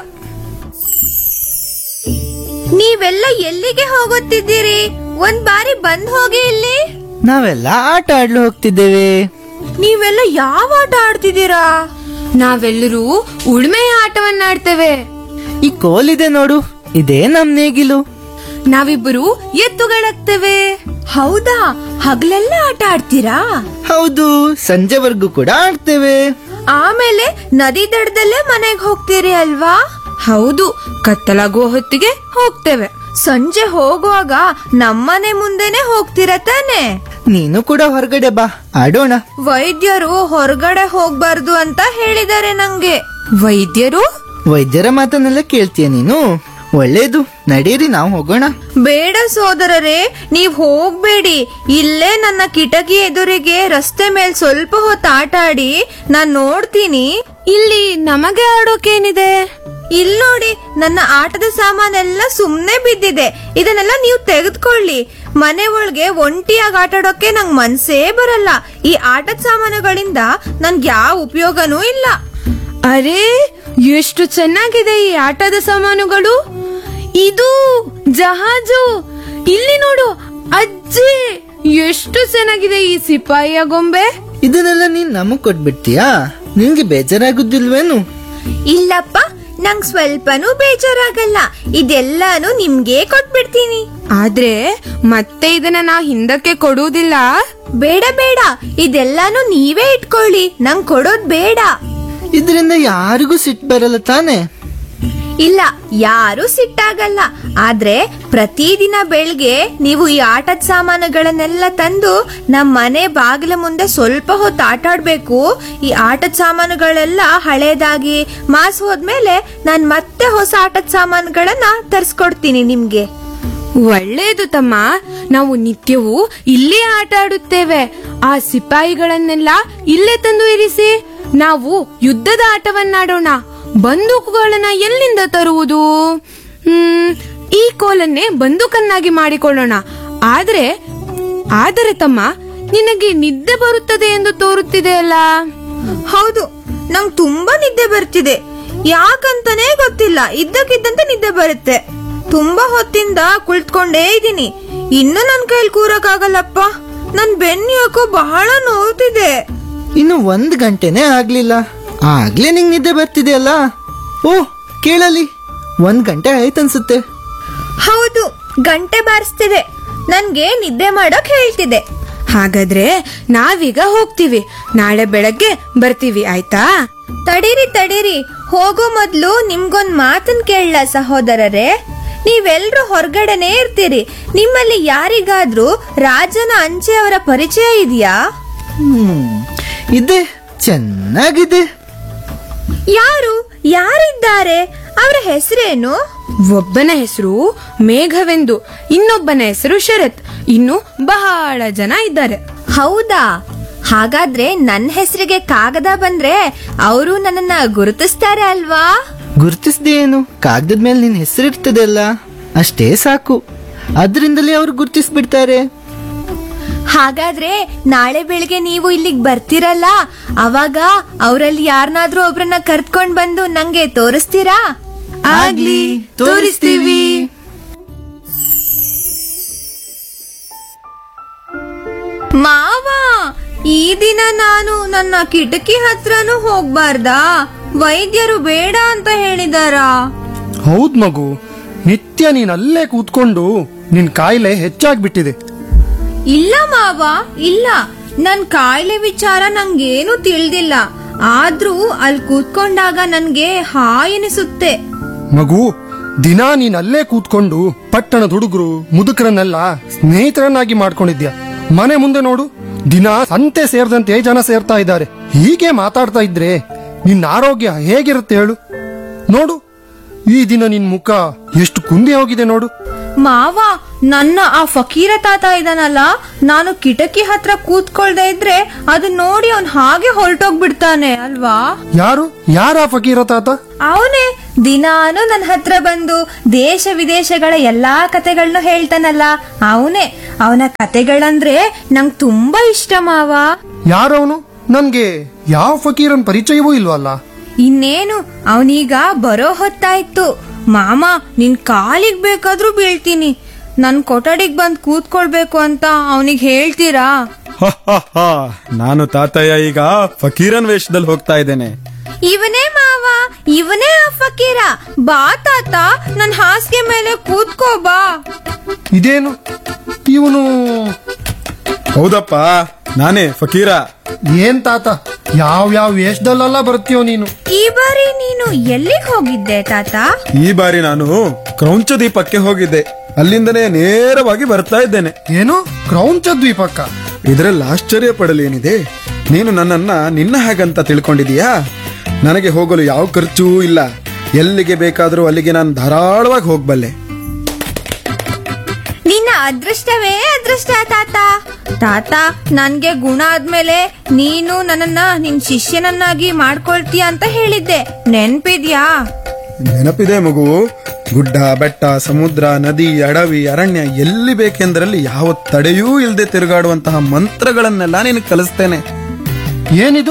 ನೀವೆಲ್ಲ ಎಲ್ಲಿಗೆ ಹೋಗುತ್ತಿದ್ದೀರಿ ಒಂದ್ ಬಾರಿ ಬಂದ್ ಹೋಗಿ ಇಲ್ಲಿ ನಾವೆಲ್ಲ ಆಟ ಆಡ್ಲು ಹೋಗ್ತಿದ್ದೇವೆ ನೀವೆಲ್ಲ ಯಾವ ಆಟ ಆಡ್ತಿದ್ದೀರಾ ನಾವೆಲ್ಲರೂ ಉಳ್ಮೆಯ ಆಟವನ್ನಾಡ್ತೇವೆ ಈ ಕೋಲಿದೆ ನೋಡು ಇದೇ ನಮ್ ನೇಗಿಲು ನಾವಿಬ್ಬರು ಎತ್ತುಗಳಾಗ್ತೇವೆ ಹೌದಾ ಹಗಲೆಲ್ಲ ಆಟ ಆಡ್ತೀರಾ ಹೌದು ಸಂಜೆವರೆಗೂ ಕೂಡ ಆಡ್ತೇವೆ ಆಮೇಲೆ ನದಿ ದಡದಲ್ಲೇ ಮನೆಗೆ ಹೋಗ್ತೀರಿ ಅಲ್ವಾ ಹೌದು ಕತ್ತಲಾಗುವ ಹೊತ್ತಿಗೆ ಹೋಗ್ತೇವೆ ಸಂಜೆ ಹೋಗುವಾಗ ನಮ್ಮನೆ ಮುಂದೆನೆ ಹೋಗ್ತೀರ ತಾನೆ ನೀನು ಕೂಡ ಹೊರಗಡೆ ಬಾ ಆಡೋಣ ವೈದ್ಯರು ಹೊರಗಡೆ ಹೋಗ್ಬಾರ್ದು ಅಂತ ಹೇಳಿದ್ದಾರೆ ನಂಗೆ ವೈದ್ಯರು ವೈದ್ಯರ ಮಾತನ್ನೆಲ್ಲ ಕೇಳ್ತೀಯ ನೀನು ಒಳ್ಳೇದು ನಡೀರಿ ನಾವು ಹೋಗೋಣ ಬೇಡ ಸೋದರರೇ ನೀವ್ ಹೋಗ್ಬೇಡಿ ಇಲ್ಲೇ ನನ್ನ ಕಿಟಕಿ ಎದುರಿಗೆ ರಸ್ತೆ ಮೇಲ್ ಸ್ವಲ್ಪ ಹೊತ್ತು ಆಟ ಆಡಿ ನಾನ್ ನೋಡ್ತೀನಿ ಇಲ್ಲಿ ನಮಗೆ ಆಡೋಕೇನಿದೆ ಇಲ್ ನೋಡಿ ನನ್ನ ಆಟದ ಸಾಮಾನೆಲ್ಲ ಸುಮ್ನೆ ಬಿದ್ದಿದೆ ಇದನ್ನೆಲ್ಲ ನೀವು ತೆಗೆದುಕೊಳ್ಳಿ ಮನೆ ಒಳಗೆ ಒಂಟಿಯಾಗಿ ಆಟಾಡೋಕೆ ನಂಗ್ ಮನ್ಸೇ ಬರಲ್ಲ ಈ ಆಟದ ಸಾಮಾನುಗಳಿಂದ ನನ್ಗೆ ಯಾವ ಉಪಯೋಗನೂ ಇಲ್ಲ ಅರೆ ಎಷ್ಟು ಚೆನ್ನಾಗಿದೆ ಈ ಆಟದ ಸಾಮಾನುಗಳು ಇದು ಜಹಾಜು ಇಲ್ಲಿ ನೋಡು ಅಜ್ಜಿ ಎಷ್ಟು ಚೆನ್ನಾಗಿದೆ ಈ ಸಿಪಾಯಿಯ ಗೊಂಬೆ ಇದನ್ನೆಲ್ಲ ನೀನ್ ನಮಗ್ ಕೊಟ್ಬಿಡ್ತೀಯಾ ನಿನ್ಗೆ ಬೇಜಾರಾಗುದಿಲ್ವೇನು ಇಲ್ಲಪ್ಪ ನಂಗ್ ಸ್ವಲ್ಪನೂ ಬೇಜಾರಾಗಲ್ಲ ಇದೆಲ್ಲಾನು ನಿಮ್ಗೆ ಕೊಟ್ಬಿಡ್ತೀನಿ ಆದ್ರೆ ಮತ್ತೆ ಇದನ್ನ ನಾ ಹಿಂದಕ್ಕೆ ಕೊಡುವುದಿಲ್ಲ ಬೇಡ ಬೇಡ ಇದೆಲ್ಲಾನು ನೀವೇ ಇಟ್ಕೊಳ್ಳಿ ನಂಗ್ ಕೊಡೋದ್ ಬೇಡ ಇದರಿಂದ ಯಾರಿಗೂ ಸಿಟ್ಟು ಬರಲ್ಲ ತಾನೆ ಇಲ್ಲ ಯಾರು ಸಿಟ್ಟಾಗಲ್ಲ ಆದ್ರೆ ಪ್ರತಿದಿನ ಬೆಳ್ಗೆ ನೀವು ಈ ಆಟದ ಸಾಮಾನುಗಳನ್ನೆಲ್ಲ ತಂದು ನಮ್ ಮನೆ ಬಾಗಿಲ ಮುಂದೆ ಸ್ವಲ್ಪ ಹೊತ್ತು ಆಟ ಆಡ್ಬೇಕು ಈ ಆಟದ ಸಾಮಾನುಗಳೆಲ್ಲ ಹಳೇದಾಗಿ ಮಾಸ್ ಹೋದ್ಮೇಲೆ ನಾನ್ ಮತ್ತೆ ಹೊಸ ಆಟದ ಸಾಮಾನುಗಳನ್ನ ತರ್ಸ್ಕೊಡ್ತೀನಿ ನಿಮ್ಗೆ ಒಳ್ಳೇದು ತಮ್ಮ ನಾವು ನಿತ್ಯವೂ ಇಲ್ಲೇ ಆಟ ಆಡುತ್ತೇವೆ ಆ ಸಿಪಾಯಿಗಳನ್ನೆಲ್ಲ ಇಲ್ಲೇ ತಂದು ಇರಿಸಿ ನಾವು ಯುದ್ಧದ ಆಟವನ್ನಾಡೋಣ ಬಂದೂಕುಗಳನ್ನ ಎಲ್ಲಿಂದ ತರುವುದು ಹ್ಮ್ ಈ ಕೋಲನ್ನೇ ಬಂದೂಕನ್ನಾಗಿ ಮಾಡಿಕೊಳ್ಳೋಣ ಆದ್ರೆ ಆದರೆ ತಮ್ಮ ನಿನಗೆ ನಿದ್ದೆ ಬರುತ್ತದೆ ಎಂದು ತೋರುತ್ತಿದೆ ಅಲ್ಲ ಹೌದು ನಂಗ್ ತುಂಬಾ ನಿದ್ದೆ ಬರ್ತಿದೆ ಯಾಕಂತಾನೇ ಗೊತ್ತಿಲ್ಲ ಇದ್ದಕ್ಕಿದ್ದಂತೆ ನಿದ್ದೆ ಬರುತ್ತೆ ತುಂಬಾ ಹೊತ್ತಿಂದ ಕುಳಿತುಕೊಂಡೇ ಇದ್ದೀನಿ ಇನ್ನು ನನ್ ಕೈಲಿ ಕೂರಕ್ಕಾಗಲ್ಲಪ್ಪ ನನ್ ಬೆನ್ನು ಯಾಕೋ ಬಹಳ ನೋವ್ತಿದೆ ಇನ್ನು ಒಂದ್ ಗಂಟೆನೇ ಆಗ್ಲಿಲ್ಲ ಆಗ್ಲೇ ನಿಂಗ್ ನಿದ್ದೆ ಬರ್ತಿದೆಯಲ್ಲ ಓ ಕೇಳಲಿ ಒಂದ್ ಗಂಟೆ ಆಯ್ತನ್ಸುತ್ತೆ ಹೌದು ಗಂಟೆ ಬಾರಿಸ್ತಿದೆ ನನ್ಗೆ ನಿದ್ದೆ ಮಾಡೋಕ್ ಹೇಳ್ತಿದೆ ಹಾಗಾದ್ರೆ ನಾವೀಗ ಹೋಗ್ತೀವಿ ನಾಳೆ ಬೆಳಗ್ಗೆ ಬರ್ತೀವಿ ಆಯ್ತಾ ತಡೀರಿ ತಡೀರಿ ಹೋಗೋ ಮೊದ್ಲು ನಿಮ್ಗೊಂದ್ ಮಾತನ್ ಕೇಳಲ್ಲ ಸಹೋದರರೇ ನೀವೆಲ್ರೂ ಹೊರಗಡೆನೆ ಇರ್ತೀರಿ ನಿಮ್ಮಲ್ಲಿ ಯಾರಿಗಾದ್ರೂ ರಾಜನ ಅಂಚೆ ಅವರ ಪರಿಚಯ ಇದೆಯಾ ಹ್ಮ್ ಇದೆ ಚೆನ್ನಾಗಿದೆ ಯಾರು ಯಾರಿದ್ದಾರೆ ಅವರ ಹೆಸರೇನು ಒಬ್ಬನ ಹೆಸರು ಮೇಘವೆಂದು ಇನ್ನೊಬ್ಬನ ಹೆಸರು ಶರತ್ ಇನ್ನು ಬಹಳ ಜನ ಇದ್ದಾರೆ ಹೌದಾ ಹಾಗಾದ್ರೆ ನನ್ನ ಹೆಸರಿಗೆ ಕಾಗದ ಬಂದ್ರೆ ಅವರು ನನ್ನನ್ನ ಗುರುತಿಸ್ತಾರೆ ಅಲ್ವಾ ಗುರ್ತಿಸ್ದೆ ಏನು ಕಾಗದದ ಮೇಲೆ ನಿನ್ ಹೆಸರಿರ್ತದೆ ಅಲ್ಲ ಅಷ್ಟೇ ಸಾಕು ಅದರಿಂದಲೇ ಅವ್ರು ಗುರ್ತಿಸ್ಬಿಡ್ತಾರೆ ಹಾಗಾದ್ರೆ ನಾಳೆ ಬೆಳಿಗ್ಗೆ ನೀವು ಇಲ್ಲಿಗೆ ಬರ್ತೀರಲ್ಲ ಅವಾಗ ಅವರಲ್ಲಿ ಯಾರನ್ನಾದ್ರೂ ಒಬ್ರನ್ನ ಕರ್ಕೊಂಡ್ ಬಂದು ನಂಗೆ ತೋರಿಸ್ತೀರಾ ಆಗ್ಲಿ ತೋರಿಸ್ತೀವಿ ಮಾವ ಈ ದಿನ ನಾನು ನನ್ನ ಕಿಟಕಿ ಹತ್ರನೂ ಹೋಗ್ಬಾರ್ದಾ ವೈದ್ಯರು ಬೇಡ ಅಂತ ಹೇಳಿದಾರಾ ಹೌದ್ ಮಗು ನಿತ್ಯ ನೀನ್ ಅಲ್ಲೇ ಕೂತ್ಕೊಂಡು ನಿನ್ ಕಾಯಿಲೆ ಹೆಚ್ಚಾಗ್ಬಿಟ್ಟಿದೆ ಇಲ್ಲ ಮಾವ ಇಲ್ಲ ನನ್ ಕಾಯಿಲೆ ವಿಚಾರ ನಂಗೇನು ತಿಳಿದಿಲ್ಲ ಆದ್ರೂ ಅಲ್ಲಿ ಕೂತ್ಕೊಂಡಾಗ ನನ್ಗೆ ಹಾಯೆನಿಸುತ್ತೆ ಮಗು ದಿನ ನೀನ್ ಅಲ್ಲೇ ಕೂತ್ಕೊಂಡು ಪಟ್ಟಣದ ಹುಡುಗರು ಮುದುಕರನ್ನೆಲ್ಲ ಸ್ನೇಹಿತರನ್ನಾಗಿ ಮಾಡ್ಕೊಂಡಿದ್ಯಾ ಮನೆ ಮುಂದೆ ನೋಡು ದಿನ ಸಂತೆ ಸೇರಿದಂತೆ ಜನ ಸೇರ್ತಾ ಇದ್ದಾರೆ ಹೀಗೆ ಮಾತಾಡ್ತಾ ಇದ್ರೆ ನಿನ್ನ ಆರೋಗ್ಯ ಹೇಗಿರುತ್ತೆ ಹೇಳು ನೋಡು ಈ ದಿನ ನಿನ್ ಮುಖ ಎಷ್ಟು ಕುಂದಿ ಹೋಗಿದೆ ನೋಡು ಮಾವ ನನ್ನ ಆ ಫಕೀರ ತಾತ ಇದಾನಲ್ಲ ನಾನು ಕಿಟಕಿ ಹತ್ರ ಕೂತ್ಕೊಳ್ದೆ ಇದ್ರೆ ಅದನ್ನ ನೋಡಿ ಅವ್ನ್ ಹಾಗೆ ಹೊರಟೋಗ್ಬಿಡ್ತಾನೆ ಅಲ್ವಾ ಯಾರು ಯಾರ ಫಕೀರ ತಾತ ಅವನೇ ದಿನಾನು ನನ್ನ ಹತ್ರ ಬಂದು ದೇಶ ವಿದೇಶಗಳ ಎಲ್ಲಾ ಕತೆಗಳನ್ನ ಹೇಳ್ತಾನಲ್ಲ ಅವನೇ ಅವನ ಕತೆಗಳಂದ್ರೆ ನಂಗ್ ತುಂಬಾ ಇಷ್ಟ ಮಾವ ಯಾರವನು ನನ್ಗೆ ಯಾವ ಫಕೀರನ್ ಪರಿಚಯವೂ ಇಲ್ವಲ್ಲ ಇನ್ನೇನು ಅವನೀಗ ಬರೋ ಹೊತ್ತಾಯ್ತು ಮಾಮ ನಿನ್ ಕಾಲಿಗ್ ಬೇಕಾದ್ರೂ ಬೀಳ್ತೀನಿ ನನ್ ಕೊಠಡಿಗ್ ಬಂದ್ ಕೂತ್ಕೊಳ್ಬೇಕು ಅಂತ ಅವನಿಗೆ ಹೇಳ್ತೀರಾ ನಾನು ತಾತಯ್ಯ ಈಗ ಫಕೀರನ್ ವೇಷದಲ್ಲಿ ಹೋಗ್ತಾ ಇದ್ದೇನೆ ಇವನೇ ಮಾವ ಇವನೇ ಆ ಫಕೀರ ಬಾ ತಾತ ನನ್ ಹಾಸಿಗೆ ಮೇಲೆ ಕೂತ್ಕೋ ಬಾ ಇದೇನು ಇವನು ಹೌದಪ್ಪ ನಾನೇ ಫಕೀರ ಏನ್ ತಾತ ಯಾವ ಯಾವ ವೇಷದಲ್ಲೆಲ್ಲ ಬರ್ತೀಯೋ ನೀನು ಈ ಬಾರಿ ನೀನು ಎಲ್ಲಿಗ್ ಹೋಗಿದ್ದೆ ತಾತ ಈ ಬಾರಿ ನಾನು ಕ್ರೌಂಚ ದೀಪಕ್ಕೆ ಹೋಗಿದ್ದೆ ಅಲ್ಲಿಂದನೇ ನೇರವಾಗಿ ಬರ್ತಾ ಇದ್ದೇನೆ ಏನು ಕ್ರೌಂಚ ದ್ವೀಪಕ್ಕ ಇದರಲ್ಲಿ ಆಶ್ಚರ್ಯ ಪಡಲೇನಿದೆ ನೀನು ನನ್ನನ್ನ ನಿನ್ನ ಹಾಗಂತ ತಿಳ್ಕೊಂಡಿದೀಯಾ ನನಗೆ ಹೋಗಲು ಯಾವ ಖರ್ಚೂ ಇಲ್ಲ ಎಲ್ಲಿಗೆ ಬೇಕಾದರೂ ಅಲ್ಲಿಗೆ ನಾನು ಧಾರಾಳವಾಗಿ ಹೋಗ್ಬಲ್ಲೆ ನಿನ್ನ ಅದೃಷ್ಟವೇ ಅದೃಷ್ಟ ತಾತ ತಾತ ನನ್ಗೆ ಗುಣ ಆದ್ಮೇಲೆ ನೀನು ನನ್ನನ್ನ ನಿನ್ ಶಿಷ್ಯನನ್ನಾಗಿ ಮಾಡ್ಕೊಳ್ತೀಯ ಅಂತ ಹೇಳಿದ್ದೆ ನೆನ್ಪಿದ್ಯಾ ನೆನಪಿದೆ ಮಗು ಗುಡ್ಡ ಬೆಟ್ಟ ಸಮುದ್ರ ನದಿ ಅಡವಿ ಅರಣ್ಯ ಎಲ್ಲಿ ಬೇಕೆಂದರಲ್ಲಿ ಯಾವ ತಡೆಯೂ ಇಲ್ಲದೆ ತಿರುಗಾಡುವಂತಹ ಮಂತ್ರಗಳನ್ನೆಲ್ಲ ನಿನಗೆ ಕಲಿಸ್ತೇನೆ ಏನಿದು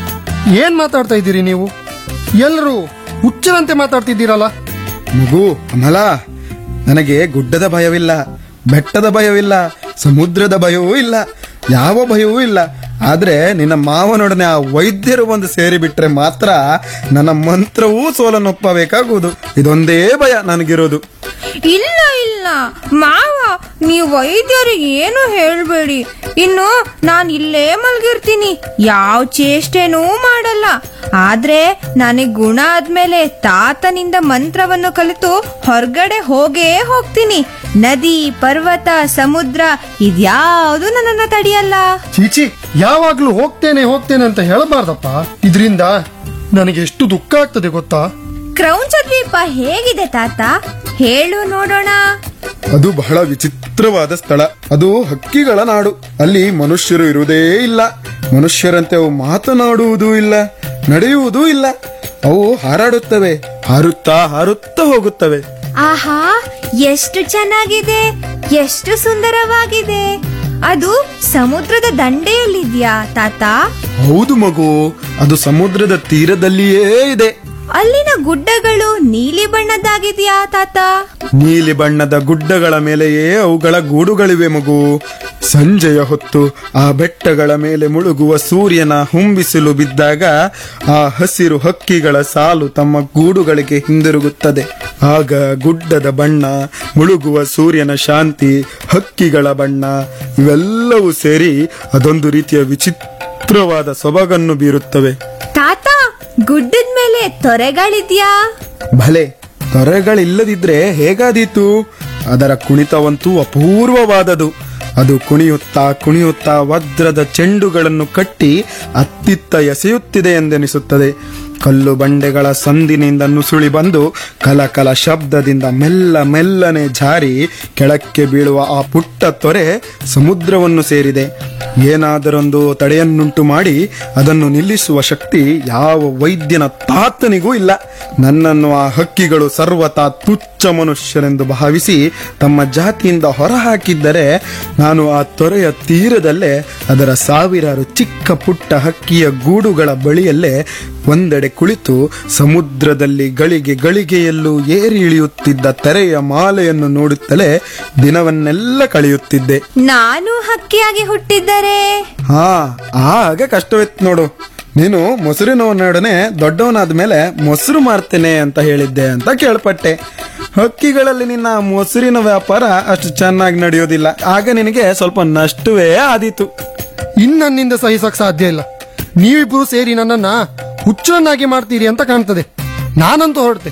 ಏನ್ ಮಾತಾಡ್ತಾ ಇದ್ದೀರಿ ನೀವು ಎಲ್ಲರೂ ಹುಚ್ಚರಂತೆ ಮಾತಾಡ್ತಿದ್ದೀರಲ್ಲ ಮಗು ಅಮಲ ನನಗೆ ಗುಡ್ಡದ ಭಯವಿಲ್ಲ ಬೆಟ್ಟದ ಭಯವಿಲ್ಲ ಸಮುದ್ರದ ಭಯವೂ ಇಲ್ಲ ಯಾವ ಭಯವೂ ಇಲ್ಲ ಆದ್ರೆ ನಿನ್ನ ಮಾವನೊಡನೆ ಆ ವೈದ್ಯರು ಒಂದು ಸೇರಿ ಬಿಟ್ರೆ ಮಾತ್ರ ನನ್ನ ಮಂತ್ರವೂ ಸೋಲನ್ನೊಪ್ಪಬೇಕಾಗುವುದು ಇದೊಂದೇ ಭಯ ನನಗಿರೋದು ಇಲ್ಲ ಇಲ್ಲ ಮಾವ ನೀವು ವೈದ್ಯರಿಗೆ ಏನು ಹೇಳ್ಬೇಡಿ ಇನ್ನು ನಾನ್ ಇಲ್ಲೇ ಮಲ್ಗಿರ್ತೀನಿ ಯಾವ ಚೇಷ್ಟೆನೂ ಮಾಡಲ್ಲ ಆದ್ರೆ ನನಗ್ ಗುಣ ಆದ್ಮೇಲೆ ತಾತನಿಂದ ಮಂತ್ರವನ್ನು ಕಲಿತು ಹೊರಗಡೆ ಹೋಗೇ ಹೋಗ್ತೀನಿ ನದಿ ಪರ್ವತ ಸಮುದ್ರ ಇದ್ಯಾವುದು ನನ್ನನ್ನ ತಡೆಯಲ್ಲ ಚೀಚಿ ಯಾವಾಗ್ಲೂ ಹೋಗ್ತೇನೆ ಹೋಗ್ತೇನೆ ಅಂತ ಹೇಳಬಾರ್ದಪ್ಪ ಇದರಿಂದ ನನಗೆ ಎಷ್ಟು ದುಃಖ ಆಗ್ತದೆ ಗೊತ್ತಾ ಕ್ರೌಂಚ ದ್ವೀಪ ಹೇಗಿದೆ ತಾತ ಹೇಳು ನೋಡೋಣ ಅದು ಬಹಳ ವಿಚಿತ್ರವಾದ ಸ್ಥಳ ಅದು ಹಕ್ಕಿಗಳ ನಾಡು ಅಲ್ಲಿ ಮನುಷ್ಯರು ಇರುವುದೇ ಇಲ್ಲ ಮನುಷ್ಯರಂತೆ ಅವು ಮಾತನಾಡುವುದೂ ಇಲ್ಲ ನಡೆಯುವುದೂ ಇಲ್ಲ ಅವು ಹಾರಾಡುತ್ತವೆ ಹಾರುತ್ತಾ ಹಾರುತ್ತಾ ಹೋಗುತ್ತವೆ ಆಹಾ ಎಷ್ಟು ಚೆನ್ನಾಗಿದೆ ಎಷ್ಟು ಸುಂದರವಾಗಿದೆ ಅದು ಸಮುದ್ರದ ದಂಡೆಯಲ್ಲಿದ್ಯಾ ತಾತ ಹೌದು ಮಗು ಅದು ಸಮುದ್ರದ ತೀರದಲ್ಲಿಯೇ ಇದೆ ಅಲ್ಲಿನ ಗುಡ್ಡಗಳು ನೀಲಿ ಬಣ್ಣದ್ದಾಗಿದ್ಯಾ ತಾತ ನೀಲಿ ಬಣ್ಣದ ಗುಡ್ಡಗಳ ಮೇಲೆಯೇ ಅವುಗಳ ಗೂಡುಗಳಿವೆ ಮಗು ಸಂಜೆಯ ಹೊತ್ತು ಆ ಬೆಟ್ಟಗಳ ಮೇಲೆ ಮುಳುಗುವ ಸೂರ್ಯನ ಹುಂಬಿಸಿಲು ಬಿದ್ದಾಗ ಆ ಹಸಿರು ಹಕ್ಕಿಗಳ ಸಾಲು ತಮ್ಮ ಗೂಡುಗಳಿಗೆ ಹಿಂದಿರುಗುತ್ತದೆ ಆಗ ಗುಡ್ಡದ ಬಣ್ಣ ಮುಳುಗುವ ಸೂರ್ಯನ ಶಾಂತಿ ಹಕ್ಕಿಗಳ ಬಣ್ಣ ಇವೆಲ್ಲವೂ ಸೇರಿ ಅದೊಂದು ರೀತಿಯ ವಿಚಿತ್ರವಾದ ಸೊಬಗನ್ನು ಬೀರುತ್ತವೆ ತಾತ ಗುಡ್ಡದ ಮೇಲೆ ತೊರೆಗಳಿದ್ಯಾ ಭಲೆ ತೊರೆಗಳಿಲ್ಲದಿದ್ರೆ ಹೇಗಾದೀತು ಅದರ ಕುಣಿತವಂತೂ ಅಪೂರ್ವವಾದದು ಅದು ಕುಣಿಯುತ್ತಾ ಕುಣಿಯುತ್ತಾ ವಜ್ರದ ಚೆಂಡುಗಳನ್ನು ಕಟ್ಟಿ ಅತ್ತಿತ್ತ ಎಸೆಯುತ್ತಿದೆ ಎಂದೆನಿಸುತ್ತದೆ ಕಲ್ಲು ಬಂಡೆಗಳ ಸಂದಿನಿಂದ ನುಸುಳಿ ಬಂದು ಕಲಕಲ ಶಬ್ದದಿಂದ ಮೆಲ್ಲ ಮೆಲ್ಲನೆ ಜಾರಿ ಕೆಳಕ್ಕೆ ಬೀಳುವ ಆ ಪುಟ್ಟ ತೊರೆ ಸಮುದ್ರವನ್ನು ಸೇರಿದೆ ಏನಾದರೊಂದು ತಡೆಯನ್ನುಂಟು ಮಾಡಿ ಅದನ್ನು ನಿಲ್ಲಿಸುವ ಶಕ್ತಿ ಯಾವ ವೈದ್ಯನ ತಾತನಿಗೂ ಇಲ್ಲ ನನ್ನನ್ನು ಆ ಹಕ್ಕಿಗಳು ಸರ್ವತಾ ತುಚ್ಛ ಮನುಷ್ಯರೆಂದು ಭಾವಿಸಿ ತಮ್ಮ ಜಾತಿಯಿಂದ ಹೊರಹಾಕಿದ್ದರೆ ನಾನು ಆ ತೊರೆಯ ತೀರದಲ್ಲೇ ಅದರ ಸಾವಿರಾರು ಚಿಕ್ಕ ಪುಟ್ಟ ಹಕ್ಕಿಯ ಗೂಡುಗಳ ಬಳಿಯಲ್ಲೇ ಒಂದೆಡೆ ಕುಳಿತು ಸಮುದ್ರದಲ್ಲಿ ಗಳಿಗೆ ಗಳಿಗೆಯಲ್ಲೂ ಏರಿ ಇಳಿಯುತ್ತಿದ್ದ ತೆರೆಯ ಮಾಲೆಯನ್ನು ನೋಡುತ್ತಲೇ ದಿನವನ್ನೆಲ್ಲ ಕಳೆಯುತ್ತಿದ್ದೆ ನಾನು ಹಕ್ಕಿಯಾಗಿ ಹುಟ್ಟಿದ್ದರೆ ಹಾ ಆಗ ಕಷ್ಟವಿತ್ತು ನೋಡು ನೀನು ಮೊಸರಿನವನೊಡನೆ ದೊಡ್ಡವನಾದ ಮೇಲೆ ಮೊಸರು ಮಾರ್ತೇನೆ ಅಂತ ಹೇಳಿದ್ದೆ ಅಂತ ಕೇಳ್ಪಟ್ಟೆ ಹಕ್ಕಿಗಳಲ್ಲಿ ನಿನ್ನ ಮೊಸರಿನ ವ್ಯಾಪಾರ ಅಷ್ಟು ಚೆನ್ನಾಗಿ ನಡೆಯೋದಿಲ್ಲ ಆಗ ನಿನಗೆ ಸ್ವಲ್ಪ ನಷ್ಟವೇ ಆದೀತು ಇನ್ ನನ್ನಿಂದ ಸಹಿಸಕ್ ಸಾಧ್ಯ ಇಲ್ಲ ನೀವಿಬ್ರು ಸೇರಿ ನನ್ನನ್ನ ಹುಚ್ಚರನ್ನಾಗಿ ಮಾಡ್ತೀರಿ ಅಂತ ಕಾಣ್ತದೆ ನಾನಂತೂ ಹೊರಡ್ತೆ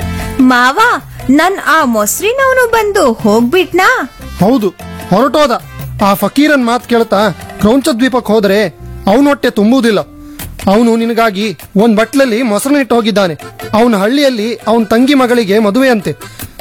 ಮಾವ ನನ್ ಆ ಮೊಸರಿನವನು ಬಂದು ಹೋಗ್ಬಿಟ್ನಾ ಹೌದು ಹೊರಟೋದ ಆ ಫಕೀರನ್ ಮಾತ್ ಕೇಳ್ತಾ ಕ್ರೌಂಚ ದ್ವೀಪಕ್ಕೆ ಹೋದ್ರೆ ಅವನ ಹೊಟ್ಟೆ ತುಂಬುವುದಿಲ್ಲ ಅವನು ನಿನಗಾಗಿ ಒಂದ್ ಬಟ್ಲಲ್ಲಿ ಮೊಸರನ್ನ ಇಟ್ಟು ಹೋಗಿದ್ದಾನೆ ಅವನ ಹಳ್ಳಿಯಲ್ಲಿ ಅವನ ತಂಗಿ ಮಗಳಿಗೆ ಮದುವೆ ಅಂತೆ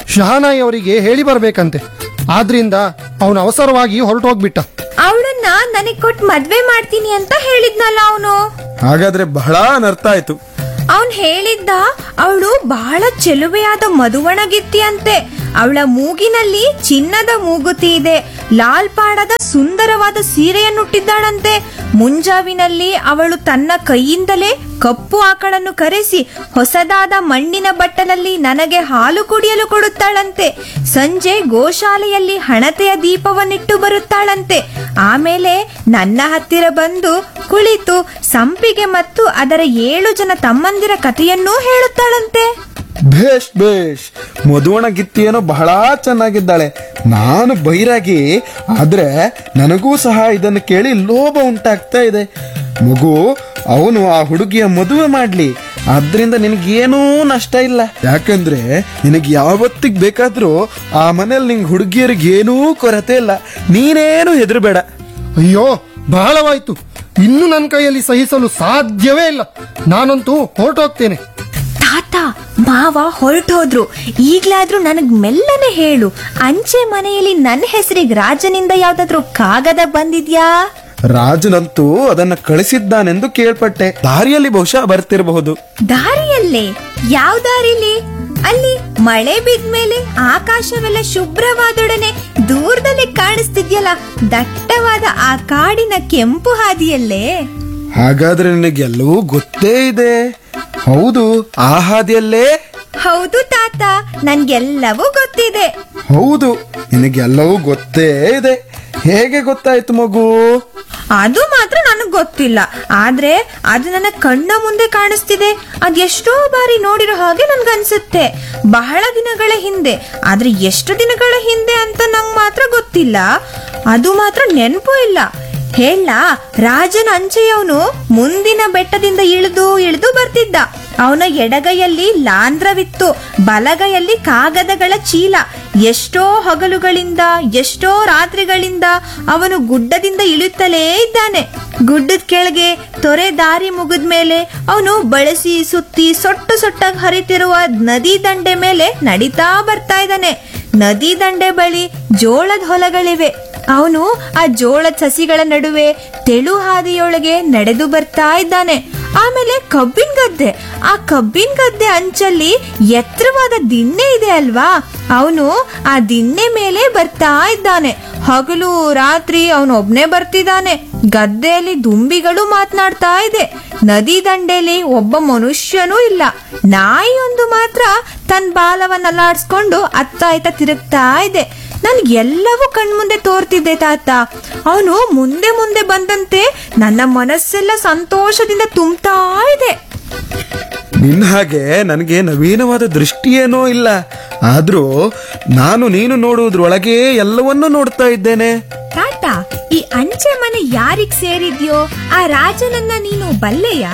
ಶಹಾನಾಯಿ ಅವರಿಗೆ ಹೇಳಿ ಬರ್ಬೇಕಂತೆ ಆದ್ರಿಂದ ಅವನು ಅವಸರವಾಗಿ ಹೊರಟೋಗ್ಬಿಟ್ಟ ಅವಳನ್ನ ನನಗ್ ಕೊಟ್ಟು ಮದ್ವೆ ಮಾಡ್ತೀನಿ ಅಂತ ಹೇಳಿದ್ನಲ್ಲ ಅವನು ಹಾಗಾದ್ರೆ ಬಹಳ ಅನರ್ಥ ಆಯ್ತು ಅವನ್ ಹೇಳಿದ್ದ ಅವಳು ಬಹಳ ಚೆಲುವೆಯಾದ ಮಧುವಣಗಿತ್ತಿ ಅಂತೆ ಅವಳ ಮೂಗಿನಲ್ಲಿ ಚಿನ್ನದ ಮೂಗುತಿ ಇದೆ ಲಾಲ್ ಪಾಡದ ಸುಂದರವಾದ ಸೀರೆಯನ್ನುಟ್ಟಿದ್ದಾಳಂತೆ ಮುಂಜಾವಿನಲ್ಲಿ ಅವಳು ತನ್ನ ಕೈಯಿಂದಲೇ ಕಪ್ಪು ಆಕಳನ್ನು ಕರೆಸಿ ಹೊಸದಾದ ಮಣ್ಣಿನ ಬಟ್ಟಲಲ್ಲಿ ನನಗೆ ಹಾಲು ಕುಡಿಯಲು ಕೊಡುತ್ತಾಳಂತೆ ಸಂಜೆ ಗೋಶಾಲೆಯಲ್ಲಿ ಹಣತೆಯ ದೀಪವನ್ನಿಟ್ಟು ಬರುತ್ತಾಳಂತೆ ಆಮೇಲೆ ನನ್ನ ಹತ್ತಿರ ಬಂದು ಕುಳಿತು ಸಂಪಿಗೆ ಮತ್ತು ಅದರ ಏಳು ಜನ ತಮ್ಮಂದಿರ ಕಥೆಯನ್ನೂ ಹೇಳುತ್ತಾಳಂತೆ ಭೇಷ್ ಭೇಷ್ ಮಧುವಣ ಗಿತ್ತಿಯೇನೋ ಬಹಳ ಚೆನ್ನಾಗಿದ್ದಾಳೆ ನಾನು ಬೈರಾಗಿ ಆದ್ರೆ ನನಗೂ ಸಹ ಇದನ್ನು ಕೇಳಿ ಲೋಭ ಉಂಟಾಗ್ತಾ ಇದೆ ಮಗು ಅವನು ಆ ಹುಡುಗಿಯ ಮದುವೆ ಮಾಡ್ಲಿ ಆದ್ರಿಂದ ನಿನಗೇನೂ ನಷ್ಟ ಇಲ್ಲ ಯಾಕಂದ್ರೆ ನಿನಗೆ ಯಾವತ್ತಿಗ್ ಬೇಕಾದ್ರೂ ಆ ಮನೇಲಿ ನಿಂಗೆ ಹುಡುಗಿಯರಿಗೆ ಏನೂ ಕೊರತೆ ಇಲ್ಲ ನೀನೇನು ಹೆದರಬೇಡ ಅಯ್ಯೋ ಬಹಳವಾಯ್ತು ಇನ್ನು ನನ್ನ ಕೈಯಲ್ಲಿ ಸಹಿಸಲು ಸಾಧ್ಯವೇ ಇಲ್ಲ ನಾನಂತೂ ಹೊರಟೋಗ್ತೇನೆ ತಾತ ಮಾವ ಹೊರಟೋದ್ರು ಈಗ್ಲಾದ್ರೂ ನನಗ್ ಮೆಲ್ಲನೆ ಹೇಳು ಅಂಚೆ ಮನೆಯಲ್ಲಿ ನನ್ನ ಹೆಸರಿಗೆ ರಾಜನಿಂದ ಯಾವ್ದಾದ್ರು ಕಾಗದ ಬಂದಿದ್ಯಾ ರಾಜನಂತೂ ಅದನ್ನ ಕಳಿಸಿದ್ದಾನೆಂದು ಕೇಳ್ಪಟ್ಟೆ ದಾರಿಯಲ್ಲಿ ಬಹುಶಃ ಬರ್ತಿರಬಹುದು ದಾರಿಯಲ್ಲೇ ಯಾವ ದಾರಿಲಿ ಅಲ್ಲಿ ಮಳೆ ಬಿದ್ಮೇಲೆ ಆಕಾಶವೆಲ್ಲ ಶುಭ್ರವಾದೊಡನೆ ದೂರದಲ್ಲಿ ಕಾಣಿಸ್ತಿದ್ಯಲ್ಲ ದಟ್ಟವಾದ ಆ ಕಾಡಿನ ಕೆಂಪು ಹಾದಿಯಲ್ಲೇ ಹಾಗಾದ್ರೆ ನಿನಗೆಲ್ಲವೂ ಗೊತ್ತೇ ಇದೆ ಹೌದು ಆ ಹಾದಿಯಲ್ಲೇ ಹೌದು ತಾತ ನನ್ಗೆಲ್ಲವೂ ಗೊತ್ತಿದೆ ಹೌದು ನಿನಗೆಲ್ಲವೂ ಗೊತ್ತೇ ಇದೆ ಹೇಗೆ ಗೊತ್ತಾಯ್ತು ಮಗು ಅದು ಮಾತ್ರ ನನಗ್ ಗೊತ್ತಿಲ್ಲ ಆದ್ರೆ ಅದು ನನ್ನ ಕಣ್ಣ ಮುಂದೆ ಕಾಣಿಸ್ತಿದೆ ಅದೆಷ್ಟೋ ಬಾರಿ ನೋಡಿರೋ ಹಾಗೆ ನನ್ಗನ್ಸುತ್ತೆ ಬಹಳ ದಿನಗಳ ಹಿಂದೆ ಆದ್ರೆ ಎಷ್ಟು ದಿನಗಳ ಹಿಂದೆ ಅಂತ ನಂಗ್ ಮಾತ್ರ ಗೊತ್ತಿಲ್ಲ ಅದು ಮಾತ್ರ ನೆನಪು ಇಲ್ಲ ಹೇಳ ರಾಜನ ಅಂಚೆಯವನು ಮುಂದಿನ ಬೆಟ್ಟದಿಂದ ಇಳಿದು ಇಳಿದು ಬರ್ತಿದ್ದ ಅವನ ಎಡಗೈಯಲ್ಲಿ ಲಾಂಧ್ರವಿತ್ತು ಬಲಗೈಯಲ್ಲಿ ಕಾಗದಗಳ ಚೀಲ ಎಷ್ಟೋ ಹಗಲುಗಳಿಂದ ಎಷ್ಟೋ ರಾತ್ರಿಗಳಿಂದ ಅವನು ಗುಡ್ಡದಿಂದ ಇಳಿಯುತ್ತಲೇ ಇದ್ದಾನೆ ಗುಡ್ಡದ ಕೆಳಗೆ ತೊರೆ ದಾರಿ ಮುಗಿದ ಮೇಲೆ ಅವನು ಬಳಸಿ ಸುತ್ತಿ ಸೊಟ್ಟು ಸೊಟ್ಟಾಗಿ ಹರಿತಿರುವ ನದಿ ದಂಡೆ ಮೇಲೆ ನಡೀತಾ ಬರ್ತಾ ಇದ್ದಾನೆ ನದಿ ದಂಡೆ ಬಳಿ ಜೋಳದ ಹೊಲಗಳಿವೆ ಅವನು ಆ ಜೋಳದ ಸಸಿಗಳ ನಡುವೆ ತೆಳು ಹಾದಿಯೊಳಗೆ ನಡೆದು ಬರ್ತಾ ಇದ್ದಾನೆ ಆಮೇಲೆ ಕಬ್ಬಿನ ಗದ್ದೆ ಆ ಕಬ್ಬಿನ ಗದ್ದೆ ಅಂಚಲ್ಲಿ ಎತ್ತರವಾದ ದಿಣ್ಣೆ ಇದೆ ಅಲ್ವಾ ಅವನು ಆ ದಿಣ್ಣೆ ಮೇಲೆ ಬರ್ತಾ ಇದ್ದಾನೆ ಹಗಲು ರಾತ್ರಿ ಅವನು ಒಬ್ನೇ ಬರ್ತಿದ್ದಾನೆ ಗದ್ದೆಯಲ್ಲಿ ದುಂಬಿಗಳು ಮಾತನಾಡ್ತಾ ಇದೆ ನದಿ ದಂಡೆಯಲ್ಲಿ ಒಬ್ಬ ಮನುಷ್ಯನೂ ಇಲ್ಲ ನಾಯಿಯೊಂದು ಮಾತ್ರ ತನ್ನ ಬಾಲವನ್ನ ಅಲ್ಲಾಡ್ಸ್ಕೊಂಡು ಅತ್ತ ಇತ್ತ ತಿರುಗ್ತಾ ಇದೆ ನನ್ಗೆ ಎಲ್ಲವೂ ಕಣ್ಮುಂದೆ ತೋರ್ತಿದ್ದೆ ತಾತ ಅವನು ಮುಂದೆ ಮುಂದೆ ಬಂದಂತೆ ನನ್ನ ಮನಸ್ಸೆಲ್ಲ ಸಂತೋಷದಿಂದ ತುಂಬ್ತಾ ಇದೆ ನಿನ್ನ ಹಾಗೆ ನನಗೆ ನವೀನವಾದ ದೃಷ್ಟಿಯೇನೋ ಇಲ್ಲ ಆದ್ರೂ ನಾನು ನೀನು ನೋಡುವುದ್ರೊಳಗೆ ಎಲ್ಲವನ್ನೂ ನೋಡ್ತಾ ಇದ್ದೇನೆ ತಾತ ಈ ಅಂಚೆ ಮನೆ ಯಾರಿಗ್ ಸೇರಿದ್ಯೋ ಆ ರಾಜನನ್ನ ನೀನು ಬಲ್ಲೆಯಾ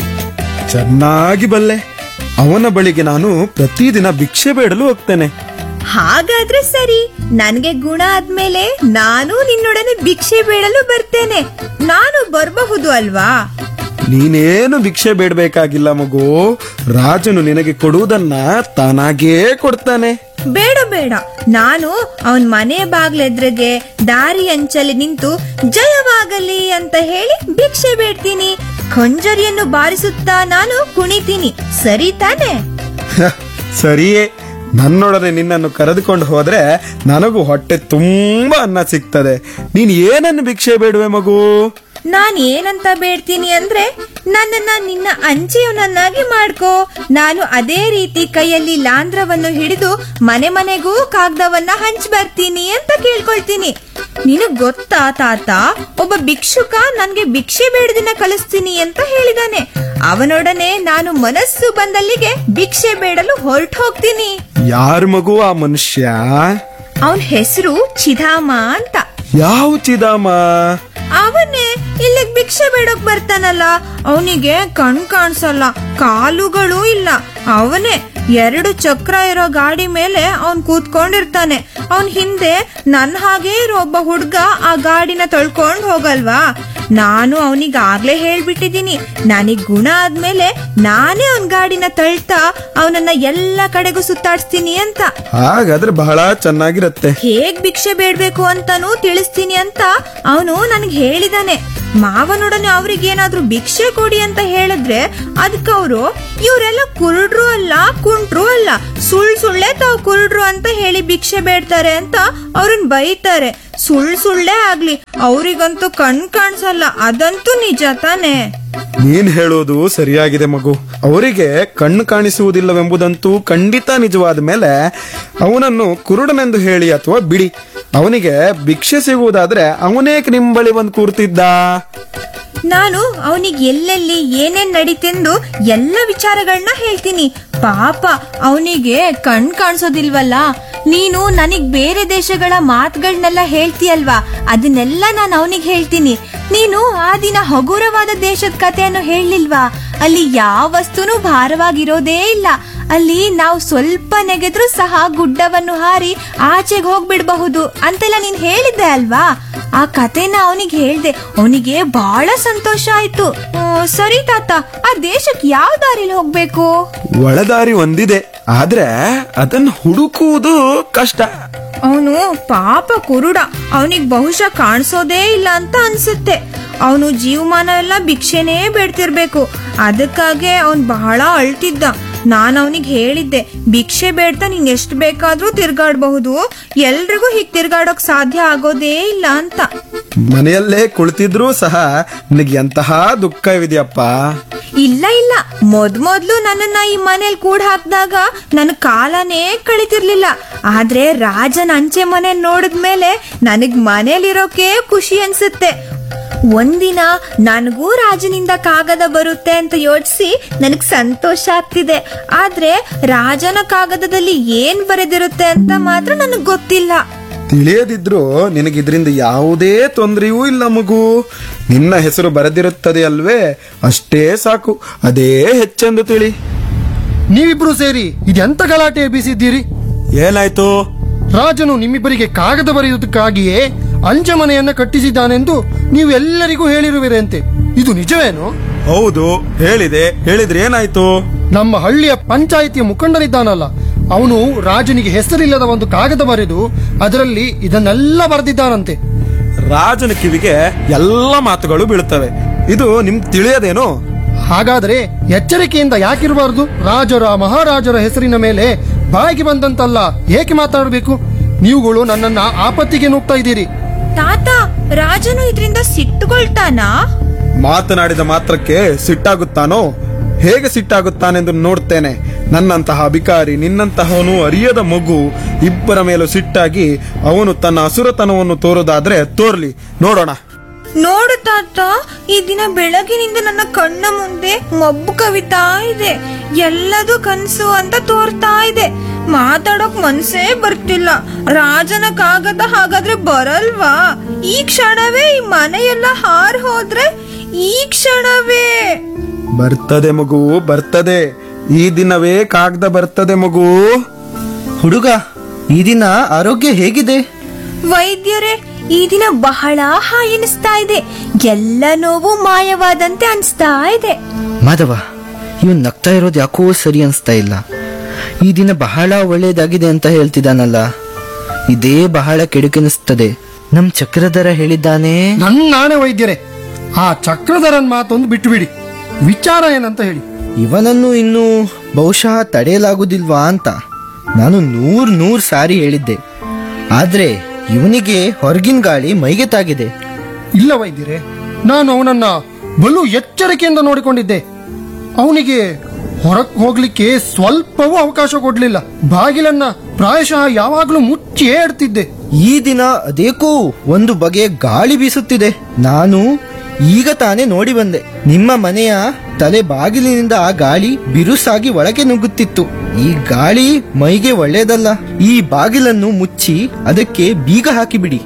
ಚೆನ್ನಾಗಿ ಬಲ್ಲೆ ಅವನ ಬಳಿಗೆ ನಾನು ಪ್ರತಿದಿನ ಭಿಕ್ಷೆ ಬೇಡಲು ಹೋಗ್ತೇನೆ ಹಾಗಾದ್ರೆ ಸರಿ ನನ್ಗೆ ಗುಣ ಆದ್ಮೇಲೆ ನಾನು ನಿನ್ನೊಡನೆ ಭಿಕ್ಷೆ ಬೇಡಲು ಬರ್ತೇನೆ ನಾನು ಬರಬಹುದು ಅಲ್ವಾ ನೀನೇನು ಭಿಕ್ಷೆ ಬೇಡಬೇಕಾಗಿಲ್ಲ ಮಗು ರಾಜನು ನಿನಗೆ ಕೊಡುವುದನ್ನ ತಾನಾಗೇ ಕೊಡ್ತಾನೆ ಬೇಡ ಬೇಡ ನಾನು ಅವನ್ ಮನೆ ಬಾಗ್ಲೆದ್ರಿಗೆ ದಾರಿ ಅಂಚಲ್ಲಿ ನಿಂತು ಜಯವಾಗಲಿ ಅಂತ ಹೇಳಿ ಭಿಕ್ಷೆ ಬೇಡ್ತೀನಿ ಖಂಜರಿಯನ್ನು ಬಾರಿಸುತ್ತಾ ನಾನು ಕುಣಿತೀನಿ ಸರಿ ತಾನೆ ಹ, ಸರಿಯೇ ನನ್ನೊಡನೆ ನಿನ್ನನ್ನು ಕರೆದುಕೊಂಡು ಹೋದ್ರೆ ನನಗೂ ಹೊಟ್ಟೆ ತುಂಬಾ ಅನ್ನ ಸಿಗ್ತದೆ ನೀನ್ ಏನನ್ನು ಭಿಕ್ಷೆ ಬೇಡುವೆ ಮಗು ನಾನ್ ಏನಂತ ಬೇಡ್ತೀನಿ ಅಂದ್ರೆ ನನ್ನನ್ನ ನಿನ್ನ ಅಂಚೆಯವನನ್ನಾಗಿ ಮಾಡ್ಕೋ ನಾನು ಅದೇ ರೀತಿ ಕೈಯಲ್ಲಿ ಲಾಂಧ್ರವನ್ನು ಹಿಡಿದು ಮನೆ ಮನೆಗೂ ಕಾಗದವನ್ನ ಹಂಚ್ ಬರ್ತೀನಿ ಅಂತ ಕೇಳ್ಕೊಳ್ತೀನಿ ನಿನಗ್ ಗೊತ್ತಾ ತಾತ ಒಬ್ಬ ಭಿಕ್ಷುಕ ನನ್ಗೆ ಭಿಕ್ಷೆ ಬೇಡದಿನ ಕಳಿಸ್ತೀನಿ ಅಂತ ಹೇಳಿದಾನೆ ಅವನೊಡನೆ ನಾನು ಮನಸ್ಸು ಬಂದಲ್ಲಿಗೆ ಭಿಕ್ಷೆ ಬೇಡಲು ಹೊರಟು ಹೋಗ್ತೀನಿ ಯಾರು ಮಗು ಆ ಮನುಷ್ಯ ಅವನ ಹೆಸರು ಚಿಧಾಮ ಅಂತ ಯಾವ ಚಿದಾಮ ಅವನೇ ಇಲ್ಲಿಗ್ ಭಿಕ್ಷೆ ಬೇಡಕ್ ಬರ್ತಾನಲ್ಲ ಅವನಿಗೆ ಕಣ್ ಕಾಣಿಸಲ್ಲ ಕಾಲುಗಳು ಇಲ್ಲ ಅವನೇ ಎರಡು ಚಕ್ರ ಇರೋ ಗಾಡಿ ಮೇಲೆ ಅವನ್ ಕೂತ್ಕೊಂಡಿರ್ತಾನೆ ಅವನ್ ಹಿಂದೆ ನನ್ ಹಾಗೆ ಇರೋ ಒಬ್ಬ ಹುಡ್ಗ ಆ ಗಾಡಿನ ತೊಳ್ಕೊಂಡ್ ಹೋಗಲ್ವಾ ನಾನು ಅವನಿಗೆ ಆಗ್ಲೇ ಹೇಳ್ಬಿಟ್ಟಿದ್ದೀನಿ ನನಗ್ ಗುಣ ಆದ್ಮೇಲೆ ನಾನೇ ಅವನ್ ಗಾಡಿನ ತಳ್ತಾ ಅವನನ್ನ ಎಲ್ಲ ಕಡೆಗೂ ಸುತ್ತಾಡ್ಸ್ತೀನಿ ಅಂತ ಹಾಗಾದ್ರೆ ಬಹಳ ಚೆನ್ನಾಗಿರತ್ತೆ ಹೇಗ್ ಭಿಕ್ಷೆ ಬೇಡ್ಬೇಕು ಅಂತಾನೂ ತಿಳಿಸ್ತೀನಿ ಅಂತ ಅವನು ನನಗೆ ಹೇಳಿದಾನೆ ಮಾವನೊಡನೆ ಅವ್ರಿಗೆ ಏನಾದ್ರೂ ಭಿಕ್ಷೆ ಕೊಡಿ ಅಂತ ಹೇಳಿದ್ರೆ ಅದಕ್ಕೆ ಅವರು ಇವರೆಲ್ಲ ಕುರುಡ್ರು ಅಲ್ಲ ಕುಂಟ್ರು ಅಲ್ಲ ಸುಳ್ ಸುಳ್ಳೆ ತಾವು ಕುರುಡ್ರು ಅಂತ ಹೇಳಿ ಭಿಕ್ಷೆ ಬೇಡ್ತಾರೆ ಅಂತ ಅವ್ರನ್ನ ಬೈತಾರೆ ಸುಳ್ ಸುಳ್ಳೇ ಆಗ್ಲಿ ಅವ್ರಿಗಂತೂ ಕಣ್ ಕಾಣಿಸಲ್ಲ ಅದಂತೂ ನಿಜ ತಾನೇ ನೀನ್ ಹೇಳೋದು ಸರಿಯಾಗಿದೆ ಮಗು ಅವರಿಗೆ ಕಣ್ಣು ಕಾಣಿಸುವುದಿಲ್ಲವೆಂಬುದಂತೂ ಖಂಡಿತ ನಿಜವಾದ ಮೇಲೆ ಅವನನ್ನು ಕುರುಡನೆಂದು ಹೇಳಿ ಅಥವಾ ಬಿಡಿ ಅವನಿಗೆ ಭಿಕ್ಷೆ ಸಿಗುವುದಾದ್ರೆ ಅವನೇಕ್ ನಿಮ್ ಬಳಿ ಬಂದು ಕೂರ್ತಿದ್ದ ನಾನು ಅವನಿಗೆ ಎಲ್ಲೆಲ್ಲಿ ಏನೇನ್ ನಡೀತೆಂದು ಎಲ್ಲ ವಿಚಾರಗಳನ್ನ ಹೇಳ್ತೀನಿ ಪಾಪ ಅವನಿಗೆ ಕಣ್ ಕಾಣಿಸೋದಿಲ್ವಲ್ಲ ನೀನು ನನಗ್ ಬೇರೆ ದೇಶಗಳ ಮಾತುಗಳನ್ನೆಲ್ಲ ಹೇಳ್ತೀಯಲ್ವಾ ಅದನ್ನೆಲ್ಲ ನಾನು ಅವನಿಗೆ ಹೇಳ್ತೀನಿ ನೀನು ಆ ದಿನ ಹಗುರವಾದ ದೇಶದ ಕಥೆಯನ್ನು ಹೇಳಲಿಲ್ವಾ ಅಲ್ಲಿ ಯಾವ ವಸ್ತುನೂ ಭಾರವಾಗಿರೋದೇ ಇಲ್ಲ ಅಲ್ಲಿ ನಾವು ಸ್ವಲ್ಪ ನೆಗೆದ್ರೂ ಸಹ ಗುಡ್ಡವನ್ನು ಹಾರಿ ಆಚೆಗೆ ಹೋಗ್ಬಿಡ್ಬಹುದು ಅಂತೆಲ್ಲ ನೀನ್ ಹೇಳಿದ್ದೆ ಅಲ್ವಾ ಆ ಕಥೆನ ಅವನಿಗೆ ಹೇಳ್ದೆ ಅವನಿಗೆ ಬಹಳ ಸಂತೋಷ ಆಯ್ತು ಆ, ಸರಿ ತಾತ ಆ ದೇಶಕ್ಕೆ ಯಾವ ದಾರಿಲಿ ಹೋಗ್ಬೇಕು ಒಳದಾರಿ ಒಂದಿದೆ ಆದ್ರೆ ಅದನ್ನು ಹುಡುಕುವುದು ಕಷ್ಟ ಅವನು ಪಾಪ ಕುರುಡ ಅವನಿಗೆ ಬಹುಶಃ ಕಾಣಿಸೋದೇ ಇಲ್ಲ ಅಂತ ಅನ್ಸುತ್ತೆ ಅವನು ಜೀವಮಾನ ಎಲ್ಲ ಭಿಕ್ಷೆನೇ ಬೇಡ್ತಿರ್ಬೇಕು ಅದಕ್ಕಾಗೆ ಅವನ್ ಬಹಳ ಅಳ್ತಿದ್ದ ನಾನು ಅವನಿಗೆ ಹೇಳಿದ್ದೆ ಭಿಕ್ಷೆ ಬೇಡ್ತಾ ನೀನ್ ಎಷ್ಟು ಬೇಕಾದ್ರೂ ತಿರ್ಗಾಡ್ಬಹುದು ಎಲ್ರಿಗೂ ಹೀಗ್ ತಿರ್ಗಾಡೋಕ್ ಸಾಧ್ಯ ಆಗೋದೇ ಇಲ್ಲ ಅಂತ ಮನೆಯಲ್ಲೇ ಕುಳಿತಿದ್ರೂ ಸಹ ನಿನಗೆ ಎಂತಹ ದುಃಖವಿದೆಯಪ್ಪ ಇಲ್ಲ ಇಲ್ಲ ಮೊದ್ ಮೊದ್ಲು ನನ್ನನ್ನ ಈ ಮನೇಲಿ ಕೂಡ ಹಾಕಿದಾಗ ನನ್ನ ಕಾಲನೇ ಕಳಿತಿರ್ಲಿಲ್ಲ ಆದ್ರೆ ರಾಜನ ಅಂಚೆ ಮನೆ ನೋಡಿದ್ಮೇಲೆ ನನಗ್ ಮನೇಲಿರೋಕೆ ಖುಷಿ ಅನ್ಸುತ್ತೆ ಒಂದಿನ ನನಗೂ ರಾಜನಿಂದ ಕಾಗದ ಬರುತ್ತೆ ಅಂತ ಯೋಚಿಸಿ ನನಗ್ ಸಂತೋಷ ಆಗ್ತಿದೆ ಆದ್ರೆ ರಾಜನ ಕಾಗದದಲ್ಲಿ ಏನ್ ಬರೆದಿರುತ್ತೆ ಅಂತ ಮಾತ್ರ ನನಗ್ ಗೊತ್ತಿಲ್ಲ ತಿಳಿಯದಿದ್ರು ನಿನಗಿದ್ರಿಂದ ಯಾವುದೇ ತೊಂದರೆಯೂ ಇಲ್ಲ ಮಗು ನಿನ್ನ ಹೆಸರು ಬರೆದಿರುತ್ತದೆ ಅಲ್ವೇ ಅಷ್ಟೇ ಸಾಕು ಅದೇ ಹೆಚ್ಚೆಂದು ತಿಳಿ ನೀವಿಬ್ರು ಸೇರಿ ಇದೆಂತ ಗಲಾಟೆ ಎಬ್ಬಿಸಿದ್ದೀರಿ ಏನಾಯ್ತು ರಾಜನು ನಿಮ್ಮಿಬ್ಬರಿಗೆ ಕಾಗದ ಬರೆಯುವುದಕ್ಕಾಗಿಯೇ ಅಂಚೆ ಮನೆಯನ್ನ ಕಟ್ಟಿಸಿದ್ದಾನೆಂದು ನೀವು ಎಲ್ಲರಿಗೂ ಹೇಳಿರುವಿರಂತೆ ಇದು ನಿಜವೇನು ಹೌದು ಹೇಳಿದೆ ಹೇಳಿದ್ರೆ ಏನಾಯ್ತು ನಮ್ಮ ಹಳ್ಳಿಯ ಪಂಚಾಯಿತಿಯ ಮುಖಂಡನಿದ್ದಾನಲ್ಲ ಅವನು ರಾಜನಿಗೆ ಹೆಸರಿಲ್ಲದ ಒಂದು ಕಾಗದ ಬರೆದು ಅದರಲ್ಲಿ ಇದನ್ನೆಲ್ಲ ಬರೆದಿದ್ದಾನಂತೆ ರಾಜನ ಕಿವಿಗೆ ಎಲ್ಲ ಮಾತುಗಳು ಬೀಳುತ್ತವೆ ಇದು ನಿಮ್ ತಿಳಿಯದೇನು ಹಾಗಾದ್ರೆ ಎಚ್ಚರಿಕೆಯಿಂದ ಯಾಕಿರಬಾರದು ರಾಜರ ಮಹಾರಾಜರ ಹೆಸರಿನ ಮೇಲೆ ಬಾಯಿಗೆ ಬಂದಂತಲ್ಲ ಏಕೆ ಮಾತಾಡಬೇಕು ನೀವುಗಳು ನನ್ನನ್ನ ಆಪತ್ತಿಗೆ ನೂಗ್ತಾ ಇದ್ದೀರಿ ತಾತ ರಾಜನು ಇದರಿಂದ ಸಿಟ್ಟುಕೊಳ್ತಾನಾ ಮಾತನಾಡಿದ ಮಾತ್ರಕ್ಕೆ ಸಿಟ್ಟಾಗುತ್ತಾನೋ ಹೇಗೆ ಸಿಟ್ಟಾಗುತ್ತಾನೆಂದು ನೋಡ್ತೇನೆ ನನ್ನಂತಹ ಅಧಿಕಾರಿ ನಿನ್ನಂತಹವನು ಅರಿಯದ ಮಗು ಇಬ್ಬರ ಮೇಲೂ ಸಿಟ್ಟಾಗಿ ಅವನು ತನ್ನ ಅಸುರತನವನ್ನು ತೋರುದಾದ್ರೆ ತೋರ್ಲಿ ನೋಡೋಣ ನೋಡು ತಾತ ಈ ದಿನ ಬೆಳಗಿನಿಂದ ನನ್ನ ಕಣ್ಣ ಮುಂದೆ ಮಬ್ಬು ಕವಿತಾ ಇದೆ ಎಲ್ಲದೂ ಕನ್ಸು ಅಂತ ತೋರ್ತಾ ಇದೆ ಮಾತಾಡೋಕ್ ಮನ್ಸೇ ಬರ್ತಿಲ್ಲ ರಾಜನ ಕಾಗದ ಹಾಗಾದ್ರೆ ಬರಲ್ವಾ ಈ ಕ್ಷಣವೇ ಈ ಮನೆಯೆಲ್ಲ ಹಾರ್ ಹೋದ್ರೆ ಈ ಕ್ಷಣವೇ ಬರ್ತದೆ ಮಗು ಬರ್ತದೆ ಈ ದಿನವೇ ಕಾಗ್ದ ಬರ್ತದೆ ಮಗು ಹುಡುಗ ಈ ದಿನ ಆರೋಗ್ಯ ಹೇಗಿದೆ ವೈದ್ಯರೇ ಈ ದಿನ ಬಹಳ ಹಾಯೆನಿಸ್ತಾ ಇದೆ ಎಲ್ಲ ನೋವು ಮಾಯವಾದಂತೆ ಅನ್ಸ್ತಾ ಇದೆ ಮಾಧವ ಇವನ್ ನಗ್ತಾ ಇರೋದು ಯಾಕೋ ಸರಿ ಅನ್ಸ್ತಾ ಇಲ್ಲ ಈ ದಿನ ಬಹಳ ಒಳ್ಳೇದಾಗಿದೆ ಅಂತ ಹೇಳ್ತಿದ್ದಾನಲ್ಲ ಇದೇ ಬಹಳ ಕೆಡುಕೆನಿಸ್ತದೆ ನಮ್ ಚಕ್ರಧರ ಹೇಳಿದ್ದಾನೆ ನನ್ನಾಣೆ ವೈದ್ಯರೇ ಆ ಚಕ್ರಧರನ್ ಮಾತೊಂದು ಬಿಟ್ಟು ಬಿಡಿ ವಿಚಾರ ಏನಂತ ಹೇಳಿ ಇವನನ್ನು ಇನ್ನು ಬಹುಶಃ ತಡೆಯಲಾಗುದಿಲ್ವಾ ಅಂತ ನಾನು ನೂರ್ ನೂರ್ ಸಾರಿ ಹೇಳಿದ್ದೆ ಆದ್ರೆ ಇವನಿಗೆ ಹೊರಗಿನ ಗಾಳಿ ಮೈಗೆ ತಾಗಿದೆ ಇಲ್ಲ ವೈದ್ಯರೇ ನಾನು ಅವನನ್ನ ಬಲು ಎಚ್ಚರಿಕೆಯಿಂದ ನೋಡಿಕೊಂಡಿದ್ದೆ ಅವನಿಗೆ ಹೊರಕ್ ಹೋಗ್ಲಿಕ್ಕೆ ಸ್ವಲ್ಪವೂ ಅವಕಾಶ ಕೊಡ್ಲಿಲ್ಲ ಬಾಗಿಲನ್ನ ಪ್ರಾಯಶಃ ಯಾವಾಗ್ಲೂ ಮುಚ್ಚಿಯೇ ಇಡ್ತಿದ್ದೆ ಈ ದಿನ ಅದೇಕೋ ಒಂದು ಬಗೆಯ ಗಾಳಿ ಬೀಸುತ್ತಿದೆ ನಾನು ಈಗ ತಾನೇ ನೋಡಿ ಬಂದೆ ನಿಮ್ಮ ಮನೆಯ ತಲೆ ಬಾಗಿಲಿನಿಂದ ಆ ಗಾಳಿ ಬಿರುಸಾಗಿ ಒಳಗೆ ನುಗ್ಗುತ್ತಿತ್ತು ಈ ಗಾಳಿ ಮೈಗೆ ಒಳ್ಳೆಯದಲ್ಲ ಈ ಬಾಗಿಲನ್ನು ಮುಚ್ಚಿ ಅದಕ್ಕೆ ಬೀಗ ಹಾಕಿಬಿಡಿ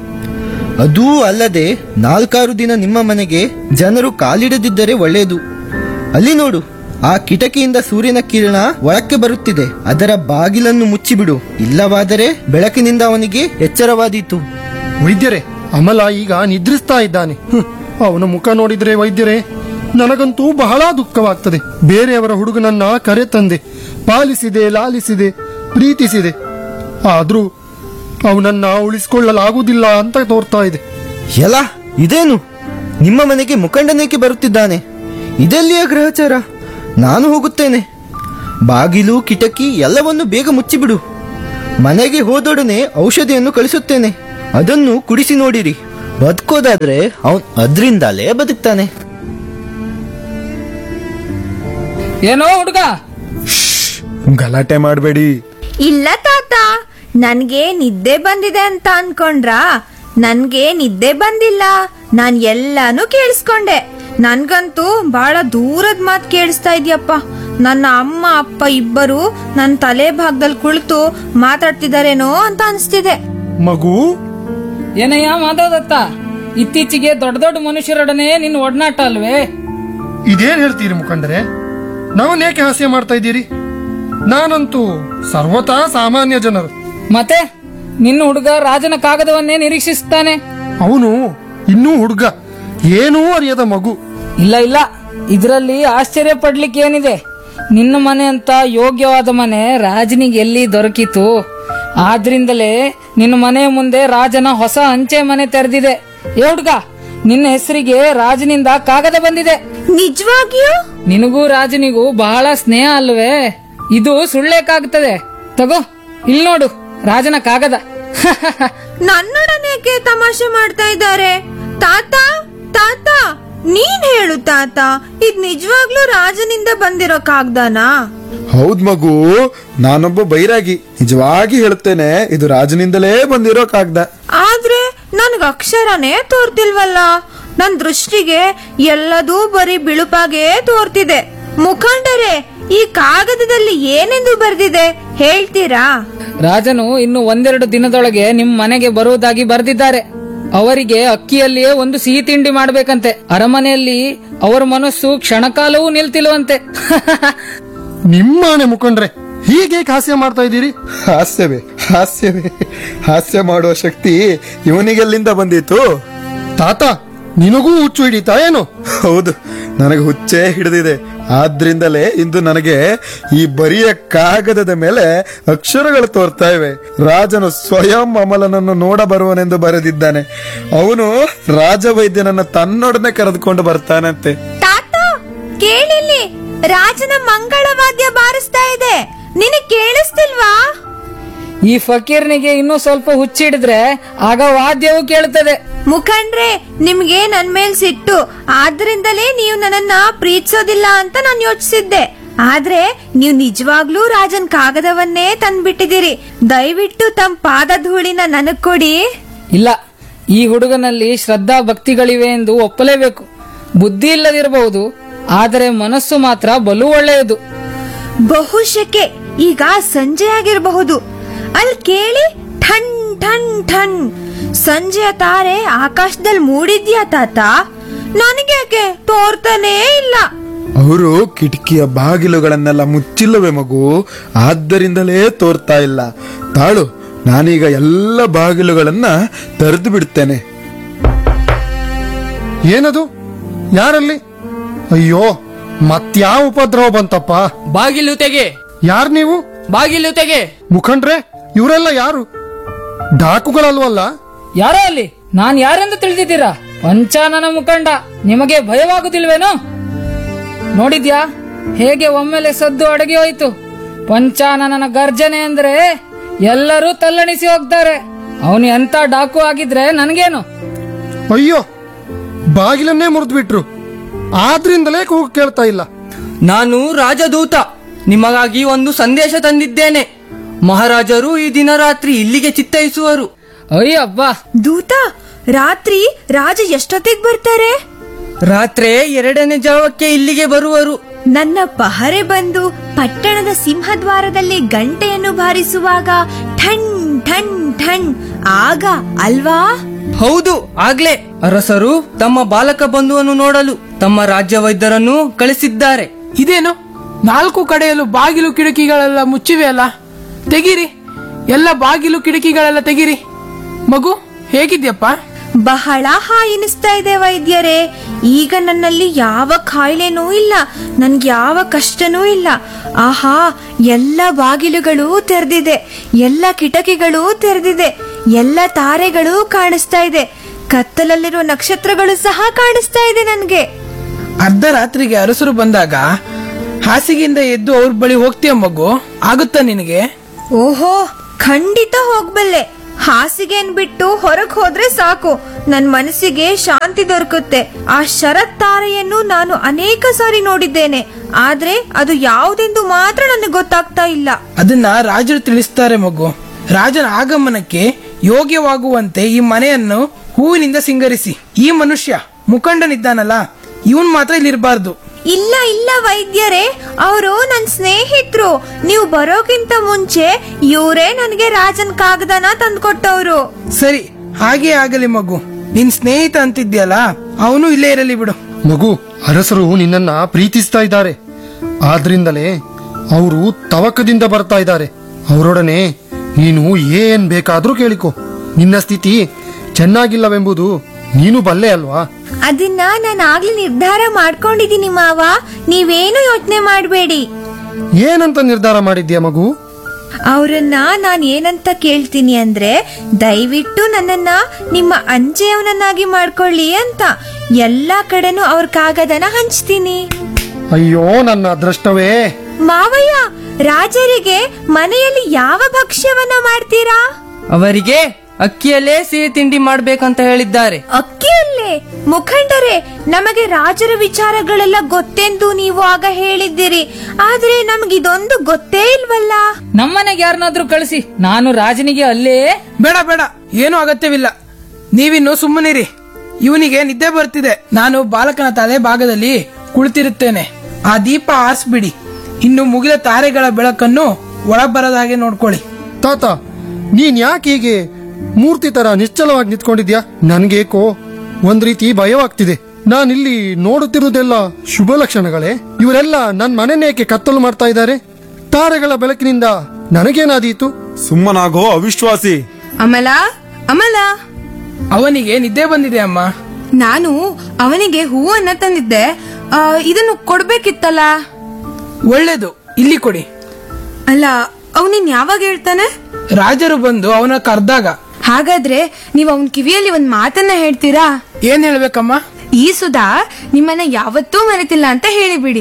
ಅದೂ ಅಲ್ಲದೆ ನಾಲ್ಕಾರು ದಿನ ನಿಮ್ಮ ಮನೆಗೆ ಜನರು ಕಾಲಿಡದಿದ್ದರೆ ಒಳ್ಳೆಯದು ಅಲ್ಲಿ ನೋಡು ಆ ಕಿಟಕಿಯಿಂದ ಸೂರ್ಯನ ಕಿರಣ ಒಳಕ್ಕೆ ಬರುತ್ತಿದೆ ಅದರ ಬಾಗಿಲನ್ನು ಮುಚ್ಚಿಬಿಡು ಇಲ್ಲವಾದರೆ ಬೆಳಕಿನಿಂದ ಅವನಿಗೆ ಎಚ್ಚರವಾದೀತು ವೈದ್ಯರೇ ಅಮಲ ಈಗ ನಿದ್ರಿಸ್ತಾ ಇದ್ದಾನೆ ಹ್ಮ್. ಅವನ ಮುಖ ನೋಡಿದ್ರೆ ವೈದ್ಯರೇ ನನಗಂತೂ ಬಹಳ ದುಃಖವಾಗ್ತದೆ ಬೇರೆಯವರ ಹುಡುಗನನ್ನ ಕರೆ ತಂದೆ ಪಾಲಿಸಿದೆ ಲಾಲಿಸಿದೆ ಪ್ರೀತಿಸಿದೆ ಆದ್ರೂ ಅವನನ್ನ ಉಳಿಸಿಕೊಳ್ಳಲಾಗುವುದಿಲ್ಲ ಅಂತ ತೋರ್ತಾ ಇದೆ ಎಲ್ಲ ಇದೇನು ನಿಮ್ಮ ಮನೆಗೆ ಮುಖಂಡನೇಕೆ ಬರುತ್ತಿದ್ದಾನೆ ಇದೆಲ್ಲಿಯ ಗ್ರಹಚಾರ ನಾನು ಹೋಗುತ್ತೇನೆ ಬಾಗಿಲು ಕಿಟಕಿ ಎಲ್ಲವನ್ನು ಬೇಗ ಮುಚ್ಚಿಬಿಡು ಮನೆಗೆ ಹೋದೊಡನೆ ಔಷಧಿಯನ್ನು ಕಳಿಸುತ್ತೇನೆ ಅದನ್ನು ಕುಡಿಸಿ ನೋಡಿರಿ ಬದುಕೋದಾದ್ರೆ ಅವನ್ ಅದ್ರಿಂದಲೇ ಬದುಕ್ತಾನೆ ಏನೋ ಹುಡುಗ ಗಲಾಟೆ ಮಾಡಬೇಡಿ ಇಲ್ಲ ತಾತ ನನ್ಗೆ ನಿದ್ದೆ ಬಂದಿದೆ ಅಂತ ಅನ್ಕೊಂಡ್ರಾ ನನ್ಗೆ ನಿದ್ದೆ ಬಂದಿಲ್ಲ ನಾನ್ ಎಲ್ಲಾನು ಕೇಳಿಸ್ಕೊಂಡೆ ನನ್ಗಂತೂ ಬಹಳ ದೂರದ ಮಾತ್ ಕೇಳಿಸ್ತಾ ಇದ್ಯಪ್ಪ ನನ್ನ ಅಮ್ಮ ಅಪ್ಪ ಇಬ್ಬರು ನನ್ನ ತಲೆ ಭಾಗದಲ್ಲಿ ಕುಳಿತು ಮಾತಾಡ್ತಿದಾರೇನೋ ಅಂತ ಅನ್ಸ್ತಿದೆ ಮಗು ಏನಯ್ಯ ಮಾಧವದತ್ತ ಇತ್ತೀಚೆಗೆ ದೊಡ್ಡ ದೊಡ್ಡ ಮನುಷ್ಯರೊಡನೆ ನಿನ್ನ ಒಡನಾಟ ಅಲ್ವೇ ಇದೇನ್ ಹೇಳ್ತೀರಿ ಮುಖಂಡರೆ ನಾವನ್ನೇಕೆ ಹಾಸ್ಯ ಮಾಡ್ತಾ ಇದ್ದೀರಿ ನಾನಂತೂ ಸರ್ವತಾ ಸಾಮಾನ್ಯ ಜನರು ಮತ್ತೆ ನಿನ್ನ ಹುಡುಗ ರಾಜನ ಕಾಗದವನ್ನೇ ನಿರೀಕ್ಷಿಸುತ್ತಾನೆ ಅವನು ಇನ್ನೂ ಹುಡುಗ ಏನೂ ಅರಿಯದ ಮಗು ಇಲ್ಲ ಇಲ್ಲ ಇದರಲ್ಲಿ ಆಶ್ಚರ್ಯ ಪಡ್ಲಿಕ್ಕೆ ಏನಿದೆ ನಿನ್ನ ಮನೆ ಅಂತ ಯೋಗ್ಯವಾದ ಮನೆ ರಾಜನಿಗೆ ಎಲ್ಲಿ ದೊರಕಿತು ಆದ್ರಿಂದಲೇ ನಿನ್ನ ಮನೆಯ ಮುಂದೆ ರಾಜನ ಹೊಸ ಅಂಚೆ ಮನೆ ತೆರೆದಿದೆ ಏ ಹುಡ್ಗ ನಿನ್ನ ಹೆಸರಿಗೆ ರಾಜನಿಂದ ಕಾಗದ ಬಂದಿದೆ ನಿಜವಾಗಿಯೂ ನಿನಗೂ ರಾಜನಿಗೂ ಬಹಳ ಸ್ನೇಹ ಅಲ್ವೇ ಇದು ಸುಳ್ಳೇಕಾಗ್ತದೆ ತಗೋ ಇಲ್ಲಿ ನೋಡು ರಾಜನ ಕಾಗದ ನನ್ನೊಡನೇಕೆ ತಮಾಷೆ ಮಾಡ್ತಾ ಇದ್ದಾರೆ ತಾತ ತಾತ ನೀನ್ ಹೇಳು ತಾತ ಇದ್ ನಿಜವಾಗ್ಲೂ ರಾಜನಿಂದ ಬಂದಿರೋ ಕಾಗ್ದಾನಾ ಹೌದ್ ಮಗು ನಾನೊಬ್ಬ ಬೈರಾಗಿ ನಿಜವಾಗಿ ಹೇಳುತ್ತೇನೆ ಇದು ರಾಜನಿಂದಲೇ ಬಂದಿರೋ ಕಾಗ್ದ ಆದ್ರೆ ನನ್ಗ ಅಕ್ಷರನೇ ತೋರ್ತಿಲ್ವಲ್ಲ ನನ್ ದೃಷ್ಟಿಗೆ ಎಲ್ಲದೂ ಬರೀ ಬಿಳುಪಾಗೆ ತೋರ್ತಿದೆ ಮುಖಂಡರೇ ಈ ಕಾಗದದಲ್ಲಿ ಏನೆಂದು ಬರ್ದಿದೆ ಹೇಳ್ತೀರಾ ರಾಜನು ಇನ್ನು ಒಂದೆರಡು ದಿನದೊಳಗೆ ನಿಮ್ ಮನೆಗೆ ಬರುವುದಾಗಿ ಬರೆದಿದ್ದಾರೆ ಅವರಿಗೆ ಅಕ್ಕಿಯಲ್ಲಿಯೇ ಒಂದು ಸಿಹಿ ತಿಂಡಿ ಮಾಡ್ಬೇಕಂತೆ ಅರಮನೆಯಲ್ಲಿ ಅವರ ಮನಸ್ಸು ಕ್ಷಣಕಾಲವೂ ನಿಲ್ತಿಲ್ವಂತೆ ನಿಮ್ಮನೆ ಮುಖಂಡ್ರೆ ಹೀಗೆ ಹಾಸ್ಯ ಮಾಡ್ತಾ ಇದ್ದೀರಿ ಹಾಸ್ಯವೇ ಹಾಸ್ಯವೇ ಹಾಸ್ಯ ಮಾಡುವ ಶಕ್ತಿ ಇವನಿಗೆಲ್ಲಿಂದ ಬಂದಿತ್ತು ತಾತ ನಿನಗೂ ಹುಚ್ಚು ಹಿಡಿತಾ ಏನು ಹೌದು ನನಗೆ ಹುಚ್ಚೇ ಹಿಡಿದಿದೆ ಆದ್ರಿಂದಲೇ ಇಂದು ನನಗೆ ಈ ಬರಿಯ ಕಾಗದದ ಮೇಲೆ ಅಕ್ಷರಗಳು ತೋರ್ತಾ ಇವೆ ರಾಜನು ಸ್ವಯಂ ಅಮಲನನ್ನು ನೋಡ ಬರುವನೆಂದು ಬರೆದಿದ್ದಾನೆ ಅವನು ರಾಜವೈದ್ಯನನ್ನು ತನ್ನೊಡನೆ ಕರೆದುಕೊಂಡು ಬರ್ತಾನಂತೆ ತಾತ ಕೇಳಿಲ್ಲಿ ರಾಜನ ಮಂಗಳವಾದ್ಯ ಬಾರಿಸ್ತಾ ಇದೆ ನಿನಗ್ ಕೇಳಿಸ್ತಿಲ್ವಾ ಈ ಫಕೀರ್ನಿಗೆ ಇನ್ನೂ ಸ್ವಲ್ಪ ಹುಚ್ಚಿಡಿದ್ರೆ ಆಗ ವಾದ್ಯವು ಕೇಳುತ್ತದೆ ಮುಖಂಡ್ರೆ ನಿಮ್ಗೆ ನನ್ ಮೇಲ್ ಸಿಟ್ಟು ಆದ್ರಿಂದಲೇ ನೀವು ನನ್ನನ್ನ ಪ್ರೀತಿಸೋದಿಲ್ಲ ಅಂತ ನಾನು ಯೋಚಿಸಿದ್ದೆ ಆದ್ರೆ ನೀವು ನಿಜವಾಗ್ಲೂ ರಾಜನ್ ಕಾಗದವನ್ನೇ ತಂದ್ಬಿಟ್ಟಿದ್ದೀರಿ ದಯವಿಟ್ಟು ತಮ್ಮ ಪಾದ ಧೂಳಿನ ನನಗ್ ಕೊಡಿ ಇಲ್ಲ ಈ ಹುಡುಗನಲ್ಲಿ ಶ್ರದ್ಧಾ ಭಕ್ತಿಗಳಿವೆ ಎಂದು ಒಪ್ಪಲೇಬೇಕು ಬುದ್ಧಿ ಇಲ್ಲದಿರಬಹುದು ಆದರೆ ಮನಸ್ಸು ಮಾತ್ರ ಬಲು ಒಳ್ಳೆಯದು ಬಹುಶಕೆ ಈಗ ಸಂಜೆ ಆಗಿರಬಹುದು ಅಲ್ಲಿ ಕೇಳಿ ಠಣ್ ಠಣ್ ಠಣ್ ಸಂಜೆಯ ತಾರೆ ಆಕಾಶದಲ್ಲಿ ಮೂಡಿದ್ಯಾ ತಾತ ನನಗೇಕೆ ತೋರ್ತಾನೇ ಇಲ್ಲ ಅವರು ಕಿಟಕಿಯ ಬಾಗಿಲುಗಳನ್ನೆಲ್ಲ ಮುಚ್ಚಿಲ್ಲವೇ ಮಗು ಆದ್ದರಿಂದಲೇ ತೋರ್ತಾ ಇಲ್ಲ ತಾಳು ನಾನೀಗ ಎಲ್ಲ ಬಾಗಿಲುಗಳನ್ನ ತೆರೆದು ಬಿಡ್ತೇನೆ ಏನದು ಯಾರಲ್ಲಿ ಅಯ್ಯೋ ಮತ್ಯಾವ ಉಪದ್ರವ ಬಂತಪ್ಪ ಬಾಗಿಲು ತೆಗೆ ಯಾರ್ ನೀವು ಬಾಗಿಲು ತೆಗೆ ಮುಖಂಡ್ರೆ ಇವರೆಲ್ಲ ಯಾರು ಡಾಕುಗಳಲ್ವಲ್ಲ ಯಾರೋ ಅಲ್ಲಿ ನಾನ್ ಯಾರೆಂದು ತಿಳಿದಿದ್ದೀರಾ ಪಂಚಾನನ ಮುಖಂಡ ನಿಮಗೆ ಭಯವಾಗುದಿಲ್ವೇನೋ ನೋಡಿದ್ಯಾ ಹೇಗೆ ಒಮ್ಮೆಲೆ ಸದ್ದು ಅಡಗಿ ಹೋಯ್ತು ಪಂಚಾನನನ ಗರ್ಜನೆ ಅಂದ್ರೆ ಎಲ್ಲರೂ ತಲ್ಲಣಿಸಿ ಹೋಗ್ತಾರೆ ಅವನು ಎಂತ ಡಾಕು ಆಗಿದ್ರೆ ನನ್ಗೇನು ಅಯ್ಯೋ ಬಾಗಿಲನ್ನೇ ಮುರಿದು ಬಿಟ್ರು ಆದ್ರಿಂದಲೇ ಕೂಗು ಕೇಳ್ತಾ ಇಲ್ಲ ನಾನು ರಾಜದೂತ ನಿಮಗಾಗಿ ಒಂದು ಸಂದೇಶ ತಂದಿದ್ದೇನೆ ಮಹಾರಾಜರು ಈ ದಿನ ರಾತ್ರಿ ಇಲ್ಲಿಗೆ ಚಿತ್ತೈಸುವರು ಅಯ್ಯಬ್ಬ ದೂತ ರಾತ್ರಿ ರಾಜ ಎಷ್ಟೊತ್ತಿಗೆ ಬರ್ತಾರೆ ರಾತ್ರಿ ಎರಡನೇ ಜಾವಕ್ಕೆ ಇಲ್ಲಿಗೆ ಬರುವರು ನನ್ನ ಪಹರೆ ಬಂದು ಪಟ್ಟಣದ ಸಿಂಹದ್ವಾರದಲ್ಲಿ ಗಂಟೆಯನ್ನು ಬಾರಿಸುವಾಗ ಠಣ್ ಠಣ್ ಠಣ್ ಆಗ ಅಲ್ವಾ ಹೌದು ಆಗ್ಲೇ ಅರಸರು ತಮ್ಮ ಬಾಲಕ ಬಂಧುವನ್ನು ನೋಡಲು ತಮ್ಮ ರಾಜ್ಯ ವೈದ್ಯರನ್ನು ಕಳಿಸಿದ್ದಾರೆ ಇದೇನು ನಾಲ್ಕು ಕಡೆಯಲ್ಲೂ ಬಾಗಿಲು ಕಿಟಕಿಗಳೆಲ್ಲ ಮುಚ್ಚಿವೆ ಅಲ್ಲ ತೆಗೀರಿ ಎಲ್ಲ ಬಾಗಿಲು ಕಿಟಕಿಗಳೆಲ್ಲ ತೆಗೀರಿ ಮಗು ಹೇಗಿದ್ಯಪ್ಪ ಬಹಳ ಹಾಯ್ ಎನಿಸ್ತಾ ಇದೆ ವೈದ್ಯರೇ ಈಗ ನನ್ನಲ್ಲಿ ಯಾವ ಕಾಯಿಲೆನೂ ಇಲ್ಲ ನನ್ಗೆ ಯಾವ ಕಷ್ಟನೂ ಇಲ್ಲ ಆಹಾ ಎಲ್ಲ ಬಾಗಿಲುಗಳು ತೆರೆದಿದೆ ಎಲ್ಲ ಕಿಟಕಿಗಳು ತೆರೆದಿದೆ ಎಲ್ಲ ತಾರೆಗಳು ಕಾಣಿಸ್ತಾ ಇದೆ ಕತ್ತಲಲ್ಲಿರೋ ನಕ್ಷತ್ರಗಳು ಸಹ ಕಾಣಿಸ್ತಾ ಇದೆ ನನ್ಗೆ ಅರ್ಧ ರಾತ್ರಿಗೆ ಅರಸರು ಬಂದಾಗ ಹಾಸಿಗೆಯಿಂದ ಎದ್ದು ಅವ್ರ ಬಳಿ ಹೋಗ್ತೀಯ ಮಗು ಆಗುತ್ತಾ ನಿನಗೆ ಓಹೋ ಖಂಡಿತ ಹೋಗ್ಬಲ್ಲೆ ಹಾಸಿಗೆನ್ ಬಿಟ್ಟು ಹೊರಗ್ ಹೋದ್ರೆ ಸಾಕು ನನ್ ಮನಸ್ಸಿಗೆ ಶಾಂತಿ ದೊರಕುತ್ತೆ ಆ ಶರತ್ ತಾರೆಯನ್ನು ನಾನು ಅನೇಕ ಸಾರಿ ನೋಡಿದ್ದೇನೆ ಆದ್ರೆ ಅದು ಯಾವುದೆಂದು ಮಾತ್ರ ನನಗೆ ಗೊತ್ತಾಗ್ತಾ ಇಲ್ಲ ಅದನ್ನ ರಾಜರು ತಿಳಿಸ್ತಾರೆ ಮಗು ರಾಜನ ಆಗಮನಕ್ಕೆ ಯೋಗ್ಯವಾಗುವಂತೆ ಈ ಮನೆಯನ್ನು ಹೂವಿನಿಂದ ಸಿಂಗರಿಸಿ ಈ ಮನುಷ್ಯ ಮುಖಂಡನಿದ್ದಾನಲ್ಲ ಇವನ್ ಮಾತ್ರ ಇಲ್ಲಿರಬಾರ್ದು ಇಲ್ಲ ಇಲ್ಲ ವೈದ್ಯರೇ ಅವರು ನನ್ ಸ್ನೇಹಿತರು ನೀವು ಬರೋಕ್ಕಿಂತ ಮುಂಚೆ ಇವರೇ ನನಗೆ ರಾಜನ್ ಕಾಗದನ ತಂದ್ಕೊಟ್ಟವ್ರು ಸರಿ ಹಾಗೆ ಆಗಲಿ ಮಗು ನಿನ್ ಸ್ನೇಹಿತ ಅಂತಿದ್ಯಲ್ಲ ಅವನು ಇಲ್ಲೇ ಇರಲಿ ಬಿಡು ಮಗು ಅರಸರು ನಿನ್ನನ್ನ ಪ್ರೀತಿಸ್ತಾ ಇದ್ದಾರೆ ಆದ್ರಿಂದಲೇ ಅವರು ತವಕದಿಂದ ಬರ್ತಾ ಇದ್ದಾರೆ ಅವರೊಡನೆ ನೀನು ಏನ್ ಬೇಕಾದ್ರೂ ಕೇಳಿಕೊ ನಿನ್ನ ಸ್ಥಿತಿ ಚೆನ್ನಾಗಿಲ್ಲವೆಂಬುದು ನೀನು ಬಲ್ಲೆ ಅಲ್ವಾ ಅದನ್ನ ನಾನು ಆಗ್ಲೇ ನಿರ್ಧಾರ ಮಾಡ್ಕೊಂಡಿದೀನಿ ಮಾವ ನೀವೇನು ಯೋಚನೆ ಮಾಡಬೇಡಿ ಏನಂತ ನಿರ್ಧಾರ ಮಾಡಿದ್ಯಾ ಮಗು ಅವರನ್ನ ನಾನ್ ಏನಂತ ಕೇಳ್ತೀನಿ ಅಂದ್ರೆ ದಯವಿಟ್ಟು ನನ್ನನ್ನ ನಿಮ್ಮ ಅಂಚೆಯವನನ್ನಾಗಿ ಮಾಡ್ಕೊಳ್ಳಿ ಅಂತ ಎಲ್ಲಾ ಕಡೆನೂ ಅವ್ರ ಕಾಗದನ ಹಂಚ್ತೀನಿ ಅಯ್ಯೋ ನನ್ನ ಅದೃಷ್ಟವೇ ಮಾವಯ್ಯ ರಾಜರಿಗೆ ಮನೆಯಲ್ಲಿ ಯಾವ ಭಕ್ಷ್ಯವನ್ನ ಮಾಡ್ತೀರಾ ಅವರಿಗೆ ಅಕ್ಕಿಯಲ್ಲೇ ಸಿಹಿ ತಿಂಡಿ ಮಾಡ್ಬೇಕಂತ ಹೇಳಿದ್ದಾರೆ ಅಕ್ಕಿಯಲ್ಲೇ ಮುಖಂಡರೇ ನಮಗೆ ರಾಜರ ವಿಚಾರಗಳೆಲ್ಲ ಗೊತ್ತೆಂದು ನೀವು ಆಗ ಹೇಳಿದ್ದೀರಿ ಆದ್ರೆ ನಮಗಿದೊಂದು ಗೊತ್ತೇ ಇಲ್ವಲ್ಲ ನಮ್ಮನೆಗೆ ಯಾರನ್ನಾದ್ರೂ ಕಳಿಸಿ ನಾನು ರಾಜನಿಗೆ ಅಲ್ಲೇ ಬೇಡ ಬೇಡ ಏನೂ ಅಗತ್ಯವಿಲ್ಲ ನೀವಿನ್ನು ಸುಮ್ಮನಿರಿ ಇವನಿಗೆ ನಿದ್ದೆ ಬರ್ತಿದೆ ನಾನು ಬಾಲಕನ ತಲೆ ಭಾಗದಲ್ಲಿ ಕುಳಿತಿರುತ್ತೇನೆ ಆ ದೀಪ ಆರಿಸ್ಬಿಡಿ ಇನ್ನು ಮುಗಿದ ತಾರೆಗಳ ಬೆಳಕನ್ನು ಒಳಗ್ ಬರದ ಹಾಗೆ ನೋಡ್ಕೊಳ್ಳಿ ತಾತ ನೀನ್ ಯಾಕೆ ಹೀಗೆ ಮೂರ್ತಿ ತರ ನಿಶ್ಚಲವಾಗಿ ನಿಂತ್ಕೊಂಡಿದ್ಯಾ ನನ್ಗೇಕೋ ಒಂದ್ ರೀತಿ ಭಯವಾಗ್ತಿದೆ ನಾನಿಲ್ಲಿ ನೋಡುತ್ತಿರುವುದೆಲ್ಲ ಶುಭ ಲಕ್ಷಣಗಳೇ ಇವರೆಲ್ಲ ನನ್ ಮನೆನೇಕೆ ಕತ್ತಲು ಮಾಡ್ತಾ ಇದ್ದಾರೆ ತಾರೆಗಳ ಬೆಳಕಿನಿಂದ ನನಗೇನಾದೀತು ಸುಮ್ಮನಾಗೋ ಅವಿಶ್ವಾಸಿ ಅಮಲ ಅಮಲ ಅವನಿಗೆ ನಿದ್ದೆ ಬಂದಿದೆ ಅಮ್ಮ ನಾನು ಅವನಿಗೆ ಹೂವನ್ನ ತಂದಿದ್ದೆ ಆ, ಇದನ್ನು ಕೊಡ್ಬೇಕಿತ್ತಲ್ಲ ಒಳ್ಳೇದು ಇಲ್ಲಿ ಕೊಡಿ ಅಲ್ಲ ಅವನಿನ್ ಯಾವಾಗ ಹೇಳ್ತಾನೆ ರಾಜರು ಬಂದು ಅವನ ಕರ್ದಾಗ ಹಾಗಾದ್ರೆ ನೀವು ಅವನ್ ಕಿವಿಯಲ್ಲಿ ಒಂದ್ ಮಾತನ್ನ ಹೇಳ್ತೀರಾ ಏನ್ ಹೇಳ್ಬೇಕಮ್ಮ ಈ ಸುಧಾ ನಿಮ್ಮನ್ನ ಯಾವತ್ತೂ ಮರೆತಿಲ್ಲ ಅಂತ ಹೇಳಿಬಿಡಿ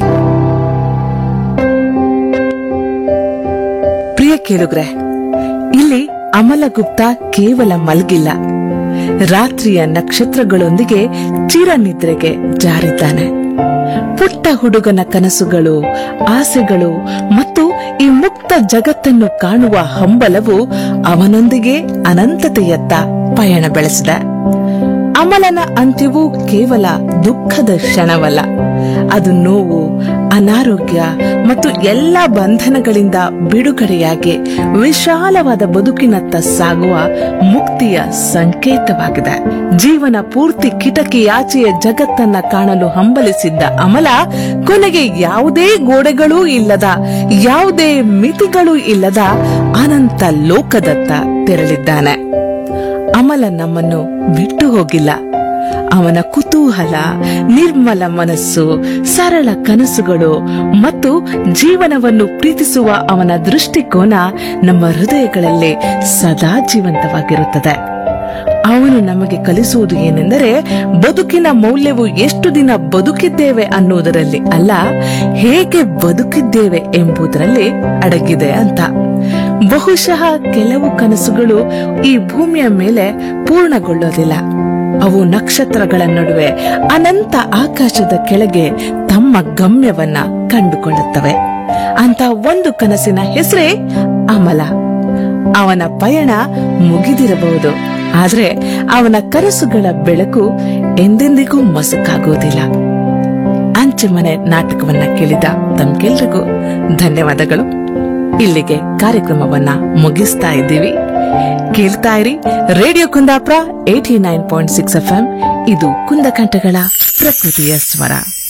ಪ್ರಿಯ ಕೇಳುಗ್ರೆ ಇಲ್ಲಿ ಅಮಲಗುಪ್ತ ಕೇವಲ ಮಲಗಿಲ್ಲ ರಾತ್ರಿಯ ನಕ್ಷತ್ರಗಳೊಂದಿಗೆ ಚಿರನಿದ್ರೆಗೆ ಜಾರಿದ್ದಾನೆ ಪುಟ್ಟ ಹುಡುಗನ ಕನಸುಗಳು ಆಸೆಗಳು ಮತ್ತು ಈ ಮುಕ್ತ ಜಗತ್ತನ್ನು ಕಾಣುವ ಹಂಬಲವು ಅವನೊಂದಿಗೆ ಅನಂತತೆಯತ್ತ ಪಯಣ ಬೆಳೆಸಿದೆ ಅಮಲನ ಅಂತ್ಯವು ಕೇವಲ ದುಃಖದ ಕ್ಷಣವಲ್ಲ ಅದು ನೋವು ಅನಾರೋಗ್ಯ ಮತ್ತು ಎಲ್ಲ ಬಂಧನಗಳಿಂದ ಬಿಡುಗಡೆಯಾಗಿ ವಿಶಾಲವಾದ ಬದುಕಿನತ್ತ ಸಾಗುವ ಮುಕ್ತಿಯ ಸಂಕೇತವಾಗಿದೆ ಜೀವನ ಪೂರ್ತಿ ಕಿಟಕಿಯಾಚೆಯ ಜಗತ್ತನ್ನ ಕಾಣಲು ಹಂಬಲಿಸಿದ್ದ ಅಮಲ ಕೊನೆಗೆ ಯಾವುದೇ ಗೋಡೆಗಳೂ ಇಲ್ಲದ ಯಾವುದೇ ಮಿತಿಗಳೂ ಇಲ್ಲದ ಅನಂತ ಲೋಕದತ್ತ ತೆರಳಿದ್ದಾನೆ ಅಮಲ ನಮ್ಮನ್ನು ಬಿಟ್ಟು ಹೋಗಿಲ್ಲ ಅವನ ಕುತೂಹಲ ನಿರ್ಮಲ ಮನಸ್ಸು ಸರಳ ಕನಸುಗಳು ಮತ್ತು ಜೀವನವನ್ನು ಪ್ರೀತಿಸುವ ಅವನ ದೃಷ್ಟಿಕೋನ ನಮ್ಮ ಹೃದಯಗಳಲ್ಲಿ ಸದಾ ಜೀವಂತವಾಗಿರುತ್ತದೆ ಅವನು ನಮಗೆ ಕಲಿಸುವುದು ಏನೆಂದರೆ ಬದುಕಿನ ಮೌಲ್ಯವು ಎಷ್ಟು ದಿನ ಬದುಕಿದ್ದೇವೆ ಅನ್ನುವುದರಲ್ಲಿ ಅಲ್ಲ ಹೇಗೆ ಬದುಕಿದ್ದೇವೆ ಎಂಬುದರಲ್ಲಿ ಅಡಗಿದೆ ಅಂತ ಬಹುಶಃ ಕೆಲವು ಕನಸುಗಳು ಈ ಭೂಮಿಯ ಮೇಲೆ ಪೂರ್ಣಗೊಳ್ಳೋದಿಲ್ಲ ಅವು ನಕ್ಷತ್ರಗಳ ನಡುವೆ ಅನಂತ ಆಕಾಶದ ಕೆಳಗೆ ತಮ್ಮ ಗಮ್ಯವನ್ನ ಕಂಡುಕೊಳ್ಳುತ್ತವೆ ಅಂತ ಒಂದು ಕನಸಿನ ಹೆಸರೇ ಅಮಲ ಅವನ ಪಯಣ ಮುಗಿದಿರಬಹುದು ಆದ್ರೆ ಅವನ ಕನಸುಗಳ ಬೆಳಕು ಎಂದೆಂದಿಗೂ ಮಸುಕಾಗುವುದಿಲ್ಲ ಅಂಚೆ ಮನೆ ನಾಟಕವನ್ನ ಕೇಳಿದ ತಮ್ಗೆಲ್ರಿಗೂ ಧನ್ಯವಾದಗಳು ಇಲ್ಲಿಗೆ ಕಾರ್ಯಕ್ರಮವನ್ನ ಮುಗಿಸ್ತಾ ಇದ್ದೀವಿ ಕೇಳ್ತಾ ಇರಿ radio Kundapura eighty nine point six F ಇದು ಕುಂದಕಂಠಗಳ ಪ್ರಕೃತಿಯ ಸ್ವರ